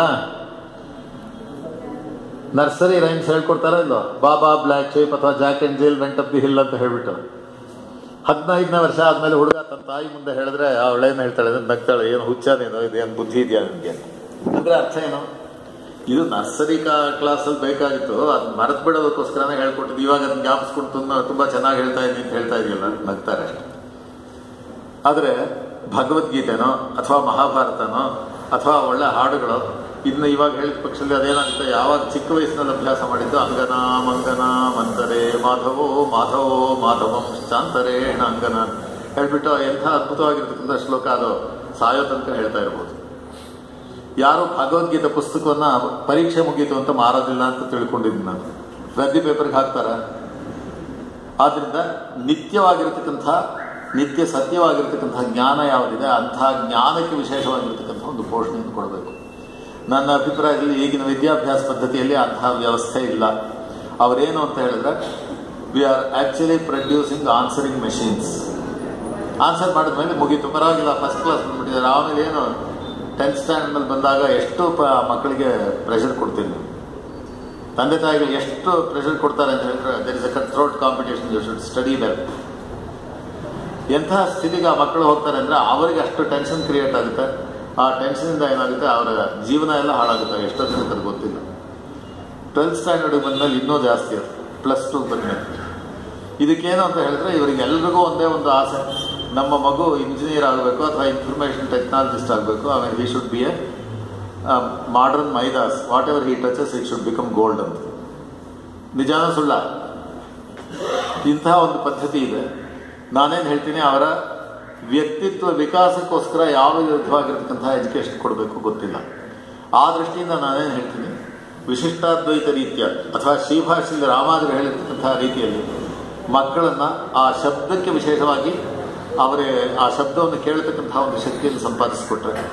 ನರ್ಸರಿ ರೈಮ್ಸ್ ಹೇಳ್ಕೊಡ್ತಾರ ಇಲ್ಲೋ ಬಾಬಾ ಬ್ಲ್ಯಾಕ್ ಶೇಪ್ ಅಥವಾ Jack and Jill vent up the hill ಅಂತ ಹೇಳ್ಬಿಟ್ಟು ಹದಿನೈದನೇ ವರ್ಷ ಆದ್ಮೇಲೆ ಹುಡುಗ ತನ್ನ ತಾಯಿ ಮುಂದೆ ಹೇಳಿದ್ರೆ ಅವಳೇನು ಹೇಳ್ತಾಳೆ ಅಂದ್ರೆ ನಗ್ತಾಳೆ ಏನು ಹುಚ್ಚಾನೇನೋ ಇದೇನು ಬುದ್ಧಿ ಇದೆಯಾ ನಿಮಗೆ ಅಂದ್ರೆ ಅರ್ಥ ಏನು ಇದು ನರ್ಸರಿ ಕ್ಲಾಸಲ್ಲಿ ಬೇಕಾಗಿತ್ತು ಅದು ಮರೆತು ಬಿಡೋದಕ್ಕೋಸ್ಕರನೇ ಹೇಳ್ಕೊಟ್ಟಿದ್ದು ಇವಾಗ ಅದನ್ನ ಜ್ಞಾಪಿಸ್ಕೊಂಡು ತುಂಬ ತುಂಬಾ ಚೆನ್ನಾಗಿ ಹೇಳ್ತಾ ಇದ್ದೀನಿ ಅಂತ ಹೇಳ್ತಾ ಇದೆಯಲ್ಲ ನಗ್ತಾರೆ ಅಷ್ಟೇ ಆದರೆ ಭಗವದ್ಗೀತೆನೋ ಅಥವಾ ಮಹಾಭಾರತನೋ ಅಥವಾ ಒಳ್ಳೆ ಹಾಡುಗಳು ಇನ್ನು ಇವಾಗ ಹೇಳಿದ ಪಕ್ಷದಲ್ಲಿ ಅದೇನಾಗುತ್ತೆ ಯಾವಾಗ ಚಿಕ್ಕ ವಯಸ್ಸಿನಲ್ಲಿ ಅಭ್ಯಾಸ ಮಾಡಿದ್ದು ಅಂಗನ ಮಂಗನ ಮಂತರೆ ಮಾಧವೋ ಮಾಧವೋ ಮಾಧವಂ ಶಾಂತರೇಣ ಅಂಗನ ಹೇಳ್ಬಿಟ್ಟು ಎಂಥ ಅದ್ಭುತವಾಗಿರ್ತಕ್ಕಂಥ ಶ್ಲೋಕ ಅದು ಸಾಯೋ ತನಕ ಹೇಳ್ತಾ ಇರ್ಬೋದು ಯಾರು ಭಗವದ್ಗೀತೆ ಪುಸ್ತಕವನ್ನ ಪರೀಕ್ಷೆ ಮುಗೀತು ಅಂತ ಮಾರೋದಿಲ್ಲ ಅಂತ ತಿಳ್ಕೊಂಡಿದ್ದೀನಿ ನಾನು ರದ್ದಿ ಪೇಪರ್ಗೆ ಹಾಕ್ತಾರ ಆದ್ರಿಂದ ನಿತ್ಯವಾಗಿರತಕ್ಕಂಥ ನಿತ್ಯ ಸತ್ಯವಾಗಿರ್ತಕ್ಕಂಥ ಜ್ಞಾನ ಯಾವುದಿದೆ ಅಂತಹ ಜ್ಞಾನಕ್ಕೆ ವಿಶೇಷವಾಗಿರ್ತಕ್ಕಂಥ ಒಂದು ಪೋಷಣೆಯನ್ನು ಕೊಡಬೇಕು ನನ್ನ ಅಭಿಪ್ರಾಯದಲ್ಲಿ ಈಗಿನ ವಿದ್ಯಾಭ್ಯಾಸ ಪದ್ಧತಿಯಲ್ಲಿ ಅಂತಹ ವ್ಯವಸ್ಥೆ ಇಲ್ಲ ಅವರೇನು ಅಂತ ಹೇಳಿದ್ರೆ we are actually producing answering machines answer ಮಾಡಿದ ಮೇಲೆ ಮುಗೀತು ಪರವಾಗಿಲ್ಲ ಫಸ್ಟ್ ಕ್ಲಾಸ್ ಬಂದ್ಬಿಟ್ಟಿದ್ದಾರೆ ಆಮೇಲೆ ಏನು ಟೆಂತ್ ಸ್ಟ್ಯಾಂಡರ್ಡ್ ಮೇಲೆ ಬಂದಾಗ ಎಷ್ಟು ಪ- ಮಕ್ಕಳಿಗೆ ಪ್ರೆಷರ್ ಕೊಡ್ತೀನಿ ತಂದೆ ತಾಯಿಗಳು ಎಷ್ಟು ಪ್ರೆಷರ್ ಕೊಡ್ತಾರೆ ಅಂತ ಹೇಳಿದ್ರೆ there is a cut throat competition you should study well ಎಂತಹ ಸ್ಥಿತಿಗೆ ಆ ಮಕ್ಕಳು ಹೋಗ್ತಾರೆ ಅಂದ್ರೆ ಅವರಿಗೆ ಅಷ್ಟು ಟೆನ್ಷನ್ ಕ್ರಿಯೇಟ್ ಆಗುತ್ತೆ ಆ ಟೆನ್ಷನ್ ಇಂದ ಏನಾಗುತ್ತೆ ಅವರ ಜೀವನ ಎಲ್ಲ ಹಾಳಾಗುತ್ತೆ ಎಷ್ಟೋ ಜನಕ್ಕೆ ಅದು ಗೊತ್ತಿಲ್ಲ ಟ್ವೆಲ್ತ್ ಸ್ಟ್ಯಾಂಡರ್ಡ್ ಬಂದ್ಮೇಲೆ ಇನ್ನೂ ಜಾಸ್ತಿ ಅದು ಪ್ಲಸ್ ಟು ಬಂದ್ಮೇಲೆ ಇದಕ್ಕೇನು ಅಂತ ಹೇಳಿದ್ರೆ ಇವರಿಗೆಲ್ರಿಗೂ ಒಂದೇ ಒಂದು ಆಸೆ ನಮ್ಮ ಮಗು ಇಂಜಿನಿಯರ್ ಆಗಬೇಕು ಅಥವಾ ಇನ್ಫಾರ್ಮೇಶನ್ ಟೆಕ್ನಾಲಜಿಸ್ಟ್ ಆಗಬೇಕು ಆಮೇಲೆ he should be a modern Midas whatever he touches it should become gold ಅಂತ ನಿಜಾನ ಸುಳ್ಳ ಇಂತಹ ಒಂದು ಪದ್ಧತಿ ಇದೆ ನಾನೇನು ಹೇಳ್ತೀನಿ ಅವರ ವ್ಯಕ್ತಿತ್ವ ವಿಕಾಸಕ್ಕೋಸ್ಕರ ಯಾವ ವಿಧವಾಗಿರ್ತಕ್ಕಂತಹ ಎಜುಕೇಶನ್ ಕೊಡಬೇಕು ಗೊತ್ತಿಲ್ಲ ಆ ದೃಷ್ಟಿಯಿಂದ ನಾನೇನು ಹೇಳ್ತೀನಿ ವಿಶಿಷ್ಟಾದ್ವೈತ ರೀತಿಯ ಅಥವಾ ಶ್ರೀಭಾಷೆಯಲ್ಲಿ ರಾಮಾದರು ಹೇಳಿರ್ತಕ್ಕಂತಹ ರೀತಿಯಲ್ಲಿ ಮಕ್ಕಳನ್ನ ಆ ಶಬ್ದಕ್ಕೆ ವಿಶೇಷವಾಗಿ ಅವರೇ ಆ ಶಬ್ದವನ್ನು ಕೇಳತಕ್ಕಂತಹ ಒಂದು ಶಕ್ತಿಯನ್ನು ಸಂಪಾದಿಸಿಕೊಟ್ರೆ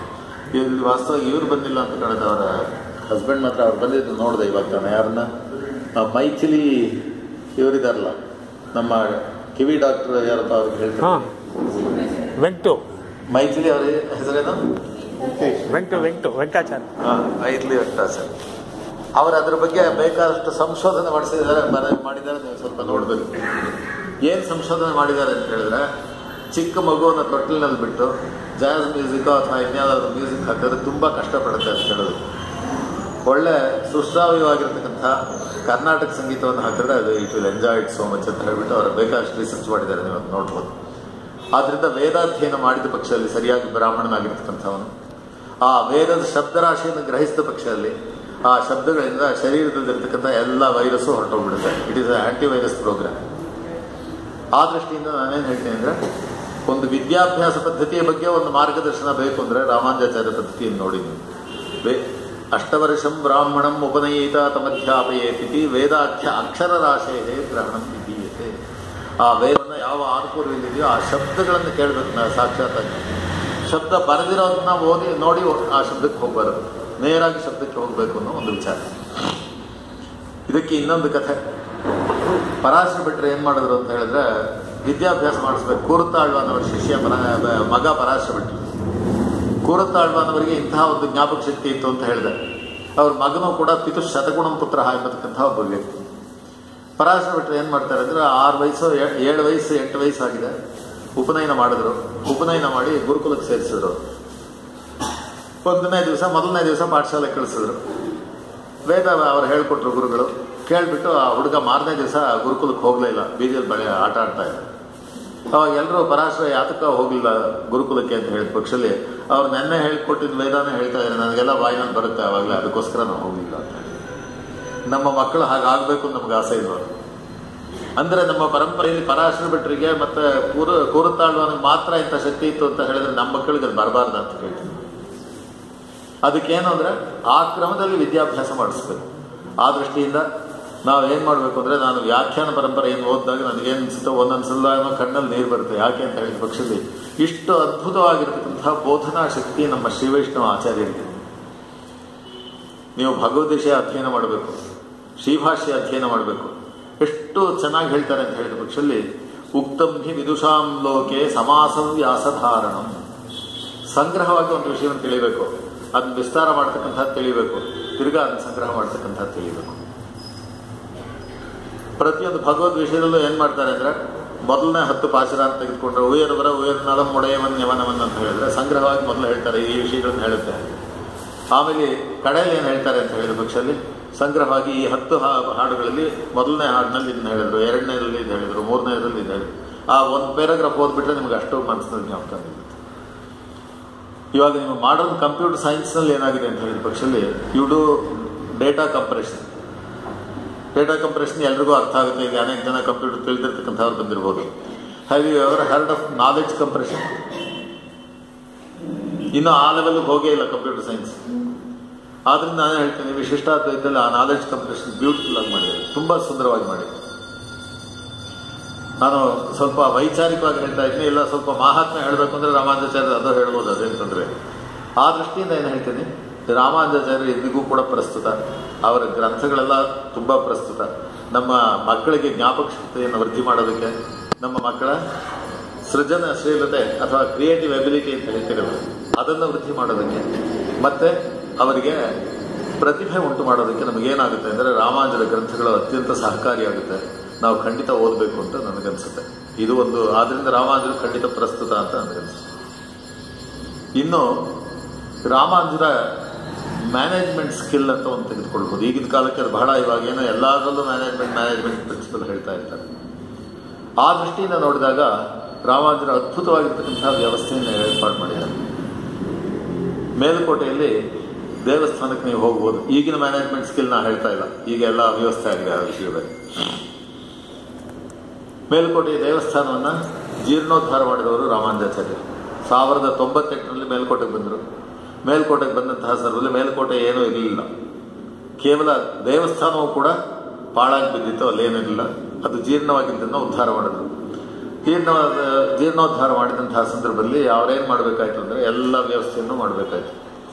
ಇಲ್ಲಿ ವಾಸ್ತವವಾಗಿ ಇವ್ರು ಬಂದಿಲ್ಲ ಅಂತ ಕಾಣುತ್ತೆ ಅವರ ಹಸ್ಬೆಂಡ್ ಮಾತ್ರ ಅವ್ರು ಬಂದಿದ್ದು ನೋಡಿದೆ ಇವಾಗ ತಾನೆ ಯಾರನ್ನ ಆ ಮೈಥಿಲಿ ಇವರಿದಾರಲ್ಲ ನಮ್ಮ ಕಿವಿ ಡಾಕ್ಟರ್ ಯಾರಪ್ಪ ಅವ್ರಿಗೆ ಹಾಂ ಹೇಳ್ತಾರೆ ವೆಂಕ್ಟು ಮೈಥಿಲಿ ಅವರ ಹೆಸರೇನು ವೆಂಕ್ಟು ವೆಂಕ್ಟು ವೆಂಕಟಾಚಾರ್ಯ ಹಾಂ ಮೈಥಿಲಿ ಸರ್ ಅವರು ಅದ್ರ ಬಗ್ಗೆ ಬೇಕಾದಷ್ಟು ಸಂಶೋಧನೆ ಮಾಡಿಸಿದ್ದಾರೆ ಬರ- ಮಾಡಿದ್ದಾರೆ ನೀವು ಸ್ವಲ್ಪ ನೋಡಬೇಕು ಏನು ಸಂಶೋಧನೆ ಮಾಡಿದ್ದಾರೆ ಅಂತ ಹೇಳಿದ್ರೆ ಚಿಕ್ಕ ಮಗುವನ್ನು ತೊಟ್ಟಿಲಿನಲ್ಲಿ ಬಿಟ್ಟು ಜಾಸ್ ಮ್ಯೂಸಿಕ್ ಅಥವಾ ಇನ್ಯಾವುದಾದ್ರು ಮ್ಯೂಸಿಕ್ ಹಾಕಿದ್ರೆ ತುಂಬ ಕಷ್ಟಪಡುತ್ತೆ ಅಂತ ಹೇಳೋದು ಒಳ್ಳೆ ಸುಶ್ರಾವ್ಯವಾಗಿರ್ತಕ್ಕಂಥ ಕರ್ನಾಟಕ ಸಂಗೀತವನ್ನು ಹಾಕಿದ್ರೆ ಅದು it will enjoy it so much ಅಂತ ಹೇಳ್ಬಿಟ್ಟು ಅವರು ಬೇಕಾದಷ್ಟು ರಿಸರ್ಚ್ ಮಾಡಿದ್ದಾರೆ ನೀವು ಅದು ನೋಡ್ಬೋದು ಆದ್ರಿಂದ ವೇದಾಧ್ಯಯನ ಮಾಡಿದ ಪಕ್ಷದಲ್ಲಿ ಸರಿಯಾಗಿ ಬ್ರಾಹ್ಮಣನಾಗಿರ್ತಕ್ಕಂಥವನು ಆ ವೇದದ ಶಬ್ದರಾಶಿಯನ್ನು ಗ್ರಹಿಸಿದ ಪಕ್ಷದಲ್ಲಿ ಆ ಶಬ್ದಗಳಿಂದ ಶರೀರದಲ್ಲಿರ್ತಕ್ಕಂಥ ಎಲ್ಲ ವೈರಸ್ಸು ಹೊರಟೋಗ್ಬಿಡುತ್ತೆ it is anti virus program ಆ ದೃಷ್ಟಿಯಿಂದ ನಾನೇನು ಹೇಳ್ತೀನಿ ಅಂದರೆ ಒಂದು ವಿದ್ಯಾಭ್ಯಾಸ ಪದ್ಧತಿಯ ಬಗ್ಗೆ ಒಂದು ಮಾರ್ಗದರ್ಶನ ಬೇಕು ಅಂದರೆ ರಾಮಾನುಜಾಚಾರ್ಯ ಪದ್ಧತಿಯನ್ನು ನೋಡಿ ನೀವು ವೇ ಅಷ್ಟವರ್ಷಂ ಬ್ರಾಹ್ಮಣಂ ಉಪನಯೀತ ತಮಧ್ಯಾಪಯೇತಿ ವೇದಾಖ್ಯ ಅಕ್ಷರ ರಾಶೇ ಗ್ರಹಣಂ ವಿಧೀಯತೆ ಆ ವೇದವನ್ನು ಯಾವ ಆನುಕೂಲವಿದೆಯೋ ಆ ಶಬ್ದಗಳನ್ನು ಕೇಳಬೇಕು ನಾವು ಸಾಕ್ಷಾತ್ತಾಗಿ ಶಬ್ದ ಬರೆದಿರೋದನ್ನ ಓದಿ ನೋಡಿ ಆ ಶಬ್ದಕ್ಕೆ ಹೋಗಬಾರದು ನೇರಾಗಿ ಶಬ್ದಕ್ಕೆ ಹೋಗಬೇಕು ಅನ್ನೋ ಒಂದು ವಿಚಾರ ಇದಕ್ಕೆ ಇನ್ನೊಂದು ಕಥೆ ಪರಾಶರ ಬಿಟ್ಟರೆ ಏನು ಮಾಡಿದ್ರು ಅಂತ ಹೇಳಿದ್ರೆ ವಿದ್ಯಾಭ್ಯಾಸ ಮಾಡಿಸ್ಬೇಕು ಕೂರುತ್ತಾಳ್ವಾನವರ ಶಿಷ್ಯ ಪರ ಮಗ ಪರಾಶರ ಬಿಟ್ಟರು ಕೂರುತ್ತಾಳ್ವಾನವರಿಗೆ ಇಂತಹ ಒಂದು ಜ್ಞಾಪಕ ಶಕ್ತಿ ಇತ್ತು ಅಂತ ಹೇಳಿದೆ ಅವ್ರ ಮಗನೂ ಕೂಡ ಪಿತು ಶತಗುಣಂ ಪುತ್ರ ಎಂಬತಕ್ಕಂತಹ ಒಬ್ಬ ವ್ಯಕ್ತಿ ಪರಾಶರ ಬಿಟ್ಟರೆ ಏನು ಮಾಡ್ತಾರೆ ಅಂದ್ರೆ ಆರು ವಯಸ್ಸು ಏ- ಏಳು ವಯಸ್ಸು ಎಂಟು ವಯಸ್ಸಾಗಿದೆ ಉಪನಯನ ಮಾಡಿದ್ರು ಉಪನಯನ ಮಾಡಿ ಗುರುಕುಲಕ್ಕೆ ಸೇರಿಸಿದ್ರು ಒಂದನೇ ದಿವಸ ಮೊದಲನೇ ದಿವಸ ಪಾಠಶಾಲೆ ಕಳಿಸಿದ್ರು ವೇದ ಅವ್ರು ಹೇಳ್ಕೊಟ್ರು ಗುರುಗಳು ಕೇಳ್ಬಿಟ್ಟು ಆ ಹುಡುಗ ಮಾರನೇ ದಿವಸ ಗುರುಕುಲಕ್ಕೆ ಹೋಗ್ಲೇ ಇಲ್ಲ ಬೀದಿಯಲ್ಲಿ ಬಳೆ ಆಟ ಆಡ್ತಾ ಇದ್ದ ಅವಾಗ ಎಲ್ಲರೂ ಪರಾಶರ ಯಾತಕ ಹೋಗ್ಲಿಲ್ಲ ಗುರುಕುಲಕ್ಕೆ ಅಂತ ಹೇಳಿದ ಪಕ್ಷದಲ್ಲಿ ಅವ್ರು ನೆನ್ನೆ ಹೇಳ್ಕೊಟ್ಟಿದ್ದು ವೇದಾನೇ ಹೇಳ್ತಾ ಇದ್ದಾರೆ ನನಗೆಲ್ಲ ವಾಯಿನಲ್ಲಿ ಬರುತ್ತೆ ಆವಾಗಲೇ ಅದಕ್ಕೋಸ್ಕರ ನಾವು ಹೋಗ್ಲಿಲ್ಲ ಅಂತ ಹೇಳಿ ನಮ್ಮ ಮಕ್ಕಳು ಹಾಗಾಗಬೇಕು ನಮ್ಗೆ ಆಸೆ ಇಲ್ವ ಅಂದ್ರೆ ನಮ್ಮ ಪರಂಪರೆಯಲ್ಲಿ ಪರಾಶರ ಭಟ್ರಿಗೆ ಮತ್ತೆ ಕೂರು ಕೂರುತ್ತಾಳುವನಿಗೆ ಮಾತ್ರ ಇಂಥ ಶಕ್ತಿ ಇತ್ತು ಅಂತ ಹೇಳಿದ್ರೆ ನಮ್ಮ ಮಕ್ಕಳಿಗೆ ಅದು ಬರಬಾರ್ದು ಅಂತ ಹೇಳ್ತೀನಿ ಅದಕ್ಕೇನು ಅಂದ್ರೆ ಆ ಕ್ರಮದಲ್ಲಿ ವಿದ್ಯಾಭ್ಯಾಸ ಮಾಡಿಸ್ಬೇಕು ಆ ದೃಷ್ಟಿಯಿಂದ ನಾವು ಏನ್ ಮಾಡ್ಬೇಕು ಅಂದ್ರೆ ನಾನು ವ್ಯಾಖ್ಯಾನ ಪರಂಪರೆ ಏನು ಓದಿದಾಗ ನನಗೇನು ಅನ್ಸುತ್ತೋ ಒಂದೊಂದು ಸಲ ಏನೋ ಕಣ್ಣಲ್ಲಿ ನೀರು ಬರುತ್ತೆ ಯಾಕೆ ಅಂತ ಹೇಳಿದ ಪಕ್ಷದಲ್ಲಿ ಇಷ್ಟು ಅದ್ಭುತವಾಗಿರ್ತಕ್ಕಂತಹ ಬೋಧನಾ ಶಕ್ತಿ ನಮ್ಮ ಶ್ರೀ ವೈಷ್ಣವ ಆಚಾರ್ಯರಿಗೆ ನೀವು ಭಗವದ್ಗೀತೆ ಅಧ್ಯಯನ ಮಾಡಬೇಕು ಶ್ರೀಭಾಷ್ಯ ಅಧ್ಯಯನ ಮಾಡಬೇಕು ಎಷ್ಟು ಚೆನ್ನಾಗಿ ಹೇಳ್ತಾರೆ ಅಂತ ಹೇಳಿದ ಪಕ್ಷದಲ್ಲಿ ಉಕ್ತಂ ಹಿ ವಿದುಷಾಂ ಲೋಕೆ ಸಮಾಸಂ ವ್ಯಾಸಧಾರಣಂ ಸಂಗ್ರಹವಾಗಿ ಒಂದು ವಿಷಯವನ್ನು ತಿಳಿಬೇಕು ಅದನ್ನ ವಿಸ್ತಾರ ಮಾಡ್ತಕ್ಕಂಥದ್ದು ತಿಳಿಬೇಕು ತಿರ್ಗಾ ಅದನ್ನ ಸಂಗ್ರಹ ಮಾಡ್ತಕ್ಕಂಥದ್ದು ತಿಳಿಬೇಕು ಪ್ರತಿಯೊಂದು ಭಗವದ್ ವಿಷಯದಲ್ಲೂ ಏನ್ ಮಾಡ್ತಾರೆ ಅಂದ್ರೆ ಮೊದಲನೇ ಹತ್ತು ಪಾಶರ ಅಂತ ತೆಗೆದುಕೊಂಡ್ರೆ ಉಯರ್ವರ ಉಯರ್ನಳ ಮೊಡೆಯವನ್ ಯವನವನ್ ಅಂತ ಹೇಳಿದ್ರೆ ಸಂಗ್ರಹವಾಗಿ ಮೊದಲು ಹೇಳ್ತಾರೆ ಈ ವಿಷಯಗಳನ್ನ ಹೇಳುತ್ತೆ ಆಮೇಲೆ ಕಡೆಯಲ್ಲಿ ಏನು ಹೇಳ್ತಾರೆ ಅಂತ ಹೇಳಿದ ಪಕ್ಷದಲ್ಲಿ ಸಂಗ್ರಹವಾಗಿ ಈ ಹತ್ತು ಹಾ- ಹಾಡುಗಳಲ್ಲಿ ಮೊದಲನೇ ಹಾಡಿನಲ್ಲಿ ಇದನ್ನ ಹೇಳಿದ್ರು ಎರಡನೇದಲ್ಲಿ ಇದು ಹೇಳಿದ್ರು ಮೂರನೇದಲ್ಲಿ ಇದು ಹೇಳಿದ್ರು ಆ ಒಂದು ಪ್ಯಾರಾಗ್ರಾಫ್ ಓದ್ಬಿಟ್ರೆ ನಿಮ್ಗೆ ಅಷ್ಟು ಮನಸ್ಸಿನಲ್ಲಿ ಜ್ಞಾಪಕ ನಿಲ್ಲುತ್ತೆ ಇವಾಗ ನಿಮ್ಮ ಮಾಡರ್ನ್ ಕಂಪ್ಯೂಟರ್ ಸೈನ್ಸ್ನಲ್ಲಿ ಏನಾಗಿದೆ ಅಂತ ಹೇಳಿದ ಪಕ್ಷದಲ್ಲಿ you do data compression data compression ಎಲ್ರಿಗೂ ಅರ್ಥ ಆಗುತ್ತೆ ಈಗ ಅನೇಕ ಜನ ಕಂಪ್ಯೂಟರ್ ತಿಳಿದಿರ್ತಕ್ಕಂಥವ್ರು ಬಂದಿರ್ಬೋದು have you ever heard of knowledge compression ಇನ್ನು ಆ ಲೆವೆಲ್ಗೆ ಹೋಗೇ ಇಲ್ಲ ಕಂಪ್ಯೂಟರ್ ಸೈನ್ಸ್ ಆದ್ರಿಂದ ನಾನು ಹೇಳ್ತೀನಿ ವಿಶಿಷ್ಟಾದ್ವೈತದಲ್ಲಿ ಆ ನಾಲೆಡ್ಜ್ ಕಂಪ್ರೆಷನ್ ಬ್ಯೂಟಿಫುಲ್ ಆಗಿ ಮಾಡಿದ್ದಾರೆ ತುಂಬಾ ಸುಂದರವಾಗಿ ಮಾಡಿದ್ದಾರೆ ನಾನು ಸ್ವಲ್ಪ ವೈಚಾರಿಕವಾಗಿ ಹೇಳ್ತಾ ಇದ್ದೀನಿ ಇಲ್ಲ ಸ್ವಲ್ಪ ಮಹಾತ್ಮೆ ಹೇಳಬೇಕು ಅಂದ್ರೆ ರಾಮಾನುಜಾಚಾರ್ಯ ಅದು ಹೇಳ್ಬೋದು ಅದೇಂತಂದ್ರೆ ಆ ದೃಷ್ಟಿಯಿಂದ ಏನು ಹೇಳ್ತೀನಿ ರಾಮಾನುಜಾಚಾರ್ಯ ಇಂದಿಗೂ ಕೂಡ ಪ್ರಸ್ತುತ ಅವರ ಗ್ರಂಥಗಳೆಲ್ಲ ತುಂಬಾ ಪ್ರಸ್ತುತ ನಮ್ಮ ಮಕ್ಕಳಿಗೆ ಜ್ಞಾಪಕ ಶಕ್ತಿಯನ್ನು ವೃದ್ಧಿ ಮಾಡೋದಕ್ಕೆ ನಮ್ಮ ಮಕ್ಕಳ ಸೃಜನಶೀಲತೆ ಅಥವಾ ಕ್ರಿಯೇಟಿವ್ ಎಬಿಲಿಟಿ ಅಂತ ಹೇಳ್ತಿರೋದು ಅದನ್ನು ವೃದ್ಧಿ ಮಾಡೋದಕ್ಕೆ ಮತ್ತೆ ಅವರಿಗೆ ಪ್ರತಿಭೆ ಉಂಟು ಮಾಡೋದಕ್ಕೆ ನಮಗೇನಾಗುತ್ತೆ ಅಂದರೆ ರಾಮಾನುಜರ ಗ್ರಂಥಗಳು ಅತ್ಯಂತ ಸಹಕಾರಿಯಾಗುತ್ತೆ ನಾವು ಖಂಡಿತ ಓದಬೇಕು ಅಂತ ನನಗನ್ಸುತ್ತೆ ಇದು ಒಂದು ಆದ್ರಿಂದ ರಾಮಾನುಜರು ಖಂಡಿತ ಪ್ರಸ್ತುತ ಅಂತ ನನಗನ್ಸುತ್ತೆ ಇನ್ನು ರಾಮಾನುಜರ ಮ್ಯಾನೇಜ್ಮೆಂಟ್ ಸ್ಕಿಲ್ ಅಂತ ಒಂದು ತೆಗೆದುಕೊಳ್ಬೋದು ಈಗಿನ ಕಾಲಕ್ಕೆ ಅದು ಬಹಳ ಇವಾಗ ಏನೋ ಎಲ್ಲದರಲ್ಲೂ ಮ್ಯಾನೇಜ್ಮೆಂಟ್ ಮ್ಯಾನೇಜ್ಮೆಂಟ್ ಪ್ರಿನ್ಸಿಪಲ್ ಹೇಳ್ತಾ ಇರ್ತಾರೆ ಆ ದೃಷ್ಟಿಯಿಂದ ನೋಡಿದಾಗ ರಾಮಾನುಜರ ಅದ್ಭುತವಾಗಿರ್ತಕ್ಕಂತಹ ವ್ಯವಸ್ಥೆಯನ್ನು ಏರ್ಪಾಡು ಮಾಡಿದ್ದಾರೆ ಮೇಲುಕೋಟೆಯಲ್ಲಿ ದೇವಸ್ಥಾನಕ್ಕೆ ನೀವು ಹೋಗ್ಬೋದು ಈಗಿನ ಮ್ಯಾನೇಜ್ಮೆಂಟ್ ಸ್ಕಿಲ್ ನಾ ಹೇಳ್ತಾ ಇಲ್ಲ ಈಗ ಎಲ್ಲ ವ್ಯವಸ್ಥೆ ಆಗಿದೆ ಆ ವಿಷಯದಲ್ಲಿ ಮೇಲುಕೋಟೆಯ ದೇವಸ್ಥಾನವನ್ನ ಜೀರ್ಣೋದ್ಧಾರ ಮಾಡಿದವರು ರಾಮಾನುಜಾಚಾರ್ಯರು ಸಾವಿರದ ತೊಂಬತ್ತೆಂಟರಲ್ಲಿ ಮೇಲ್ಕೋಟೆಗೆ ಬಂದರು ಮೇಲ್ಕೋಟೆಗೆ ಬಂದಂತಹ ಸಂದರ್ಭದಲ್ಲಿ ಮೇಲ್ಕೋಟೆ ಏನೂ ಇರಲಿಲ್ಲ ಕೇವಲ ದೇವಸ್ಥಾನವೂ ಕೂಡ ಪಾಳಾಗಿ ಬಿದ್ದಿತ್ತು ಅಲ್ಲೇನಿರಲಿಲ್ಲ ಅದು ಜೀರ್ಣವಾಗಿದ್ದನ್ನು ಉದ್ಧಾರ ಮಾಡಿದ್ರು ಜೀರ್ಣವಾದ ಜೀರ್ಣೋದ್ಧಾರ ಮಾಡಿದಂತಹ ಸಂದರ್ಭದಲ್ಲಿ ಅವ್ರೇನ್ ಮಾಡಬೇಕಾಯ್ತು ಅಂದ್ರೆ ಎಲ್ಲ ವ್ಯವಸ್ಥೆಯನ್ನು ಮಾಡಬೇಕಾಯ್ತು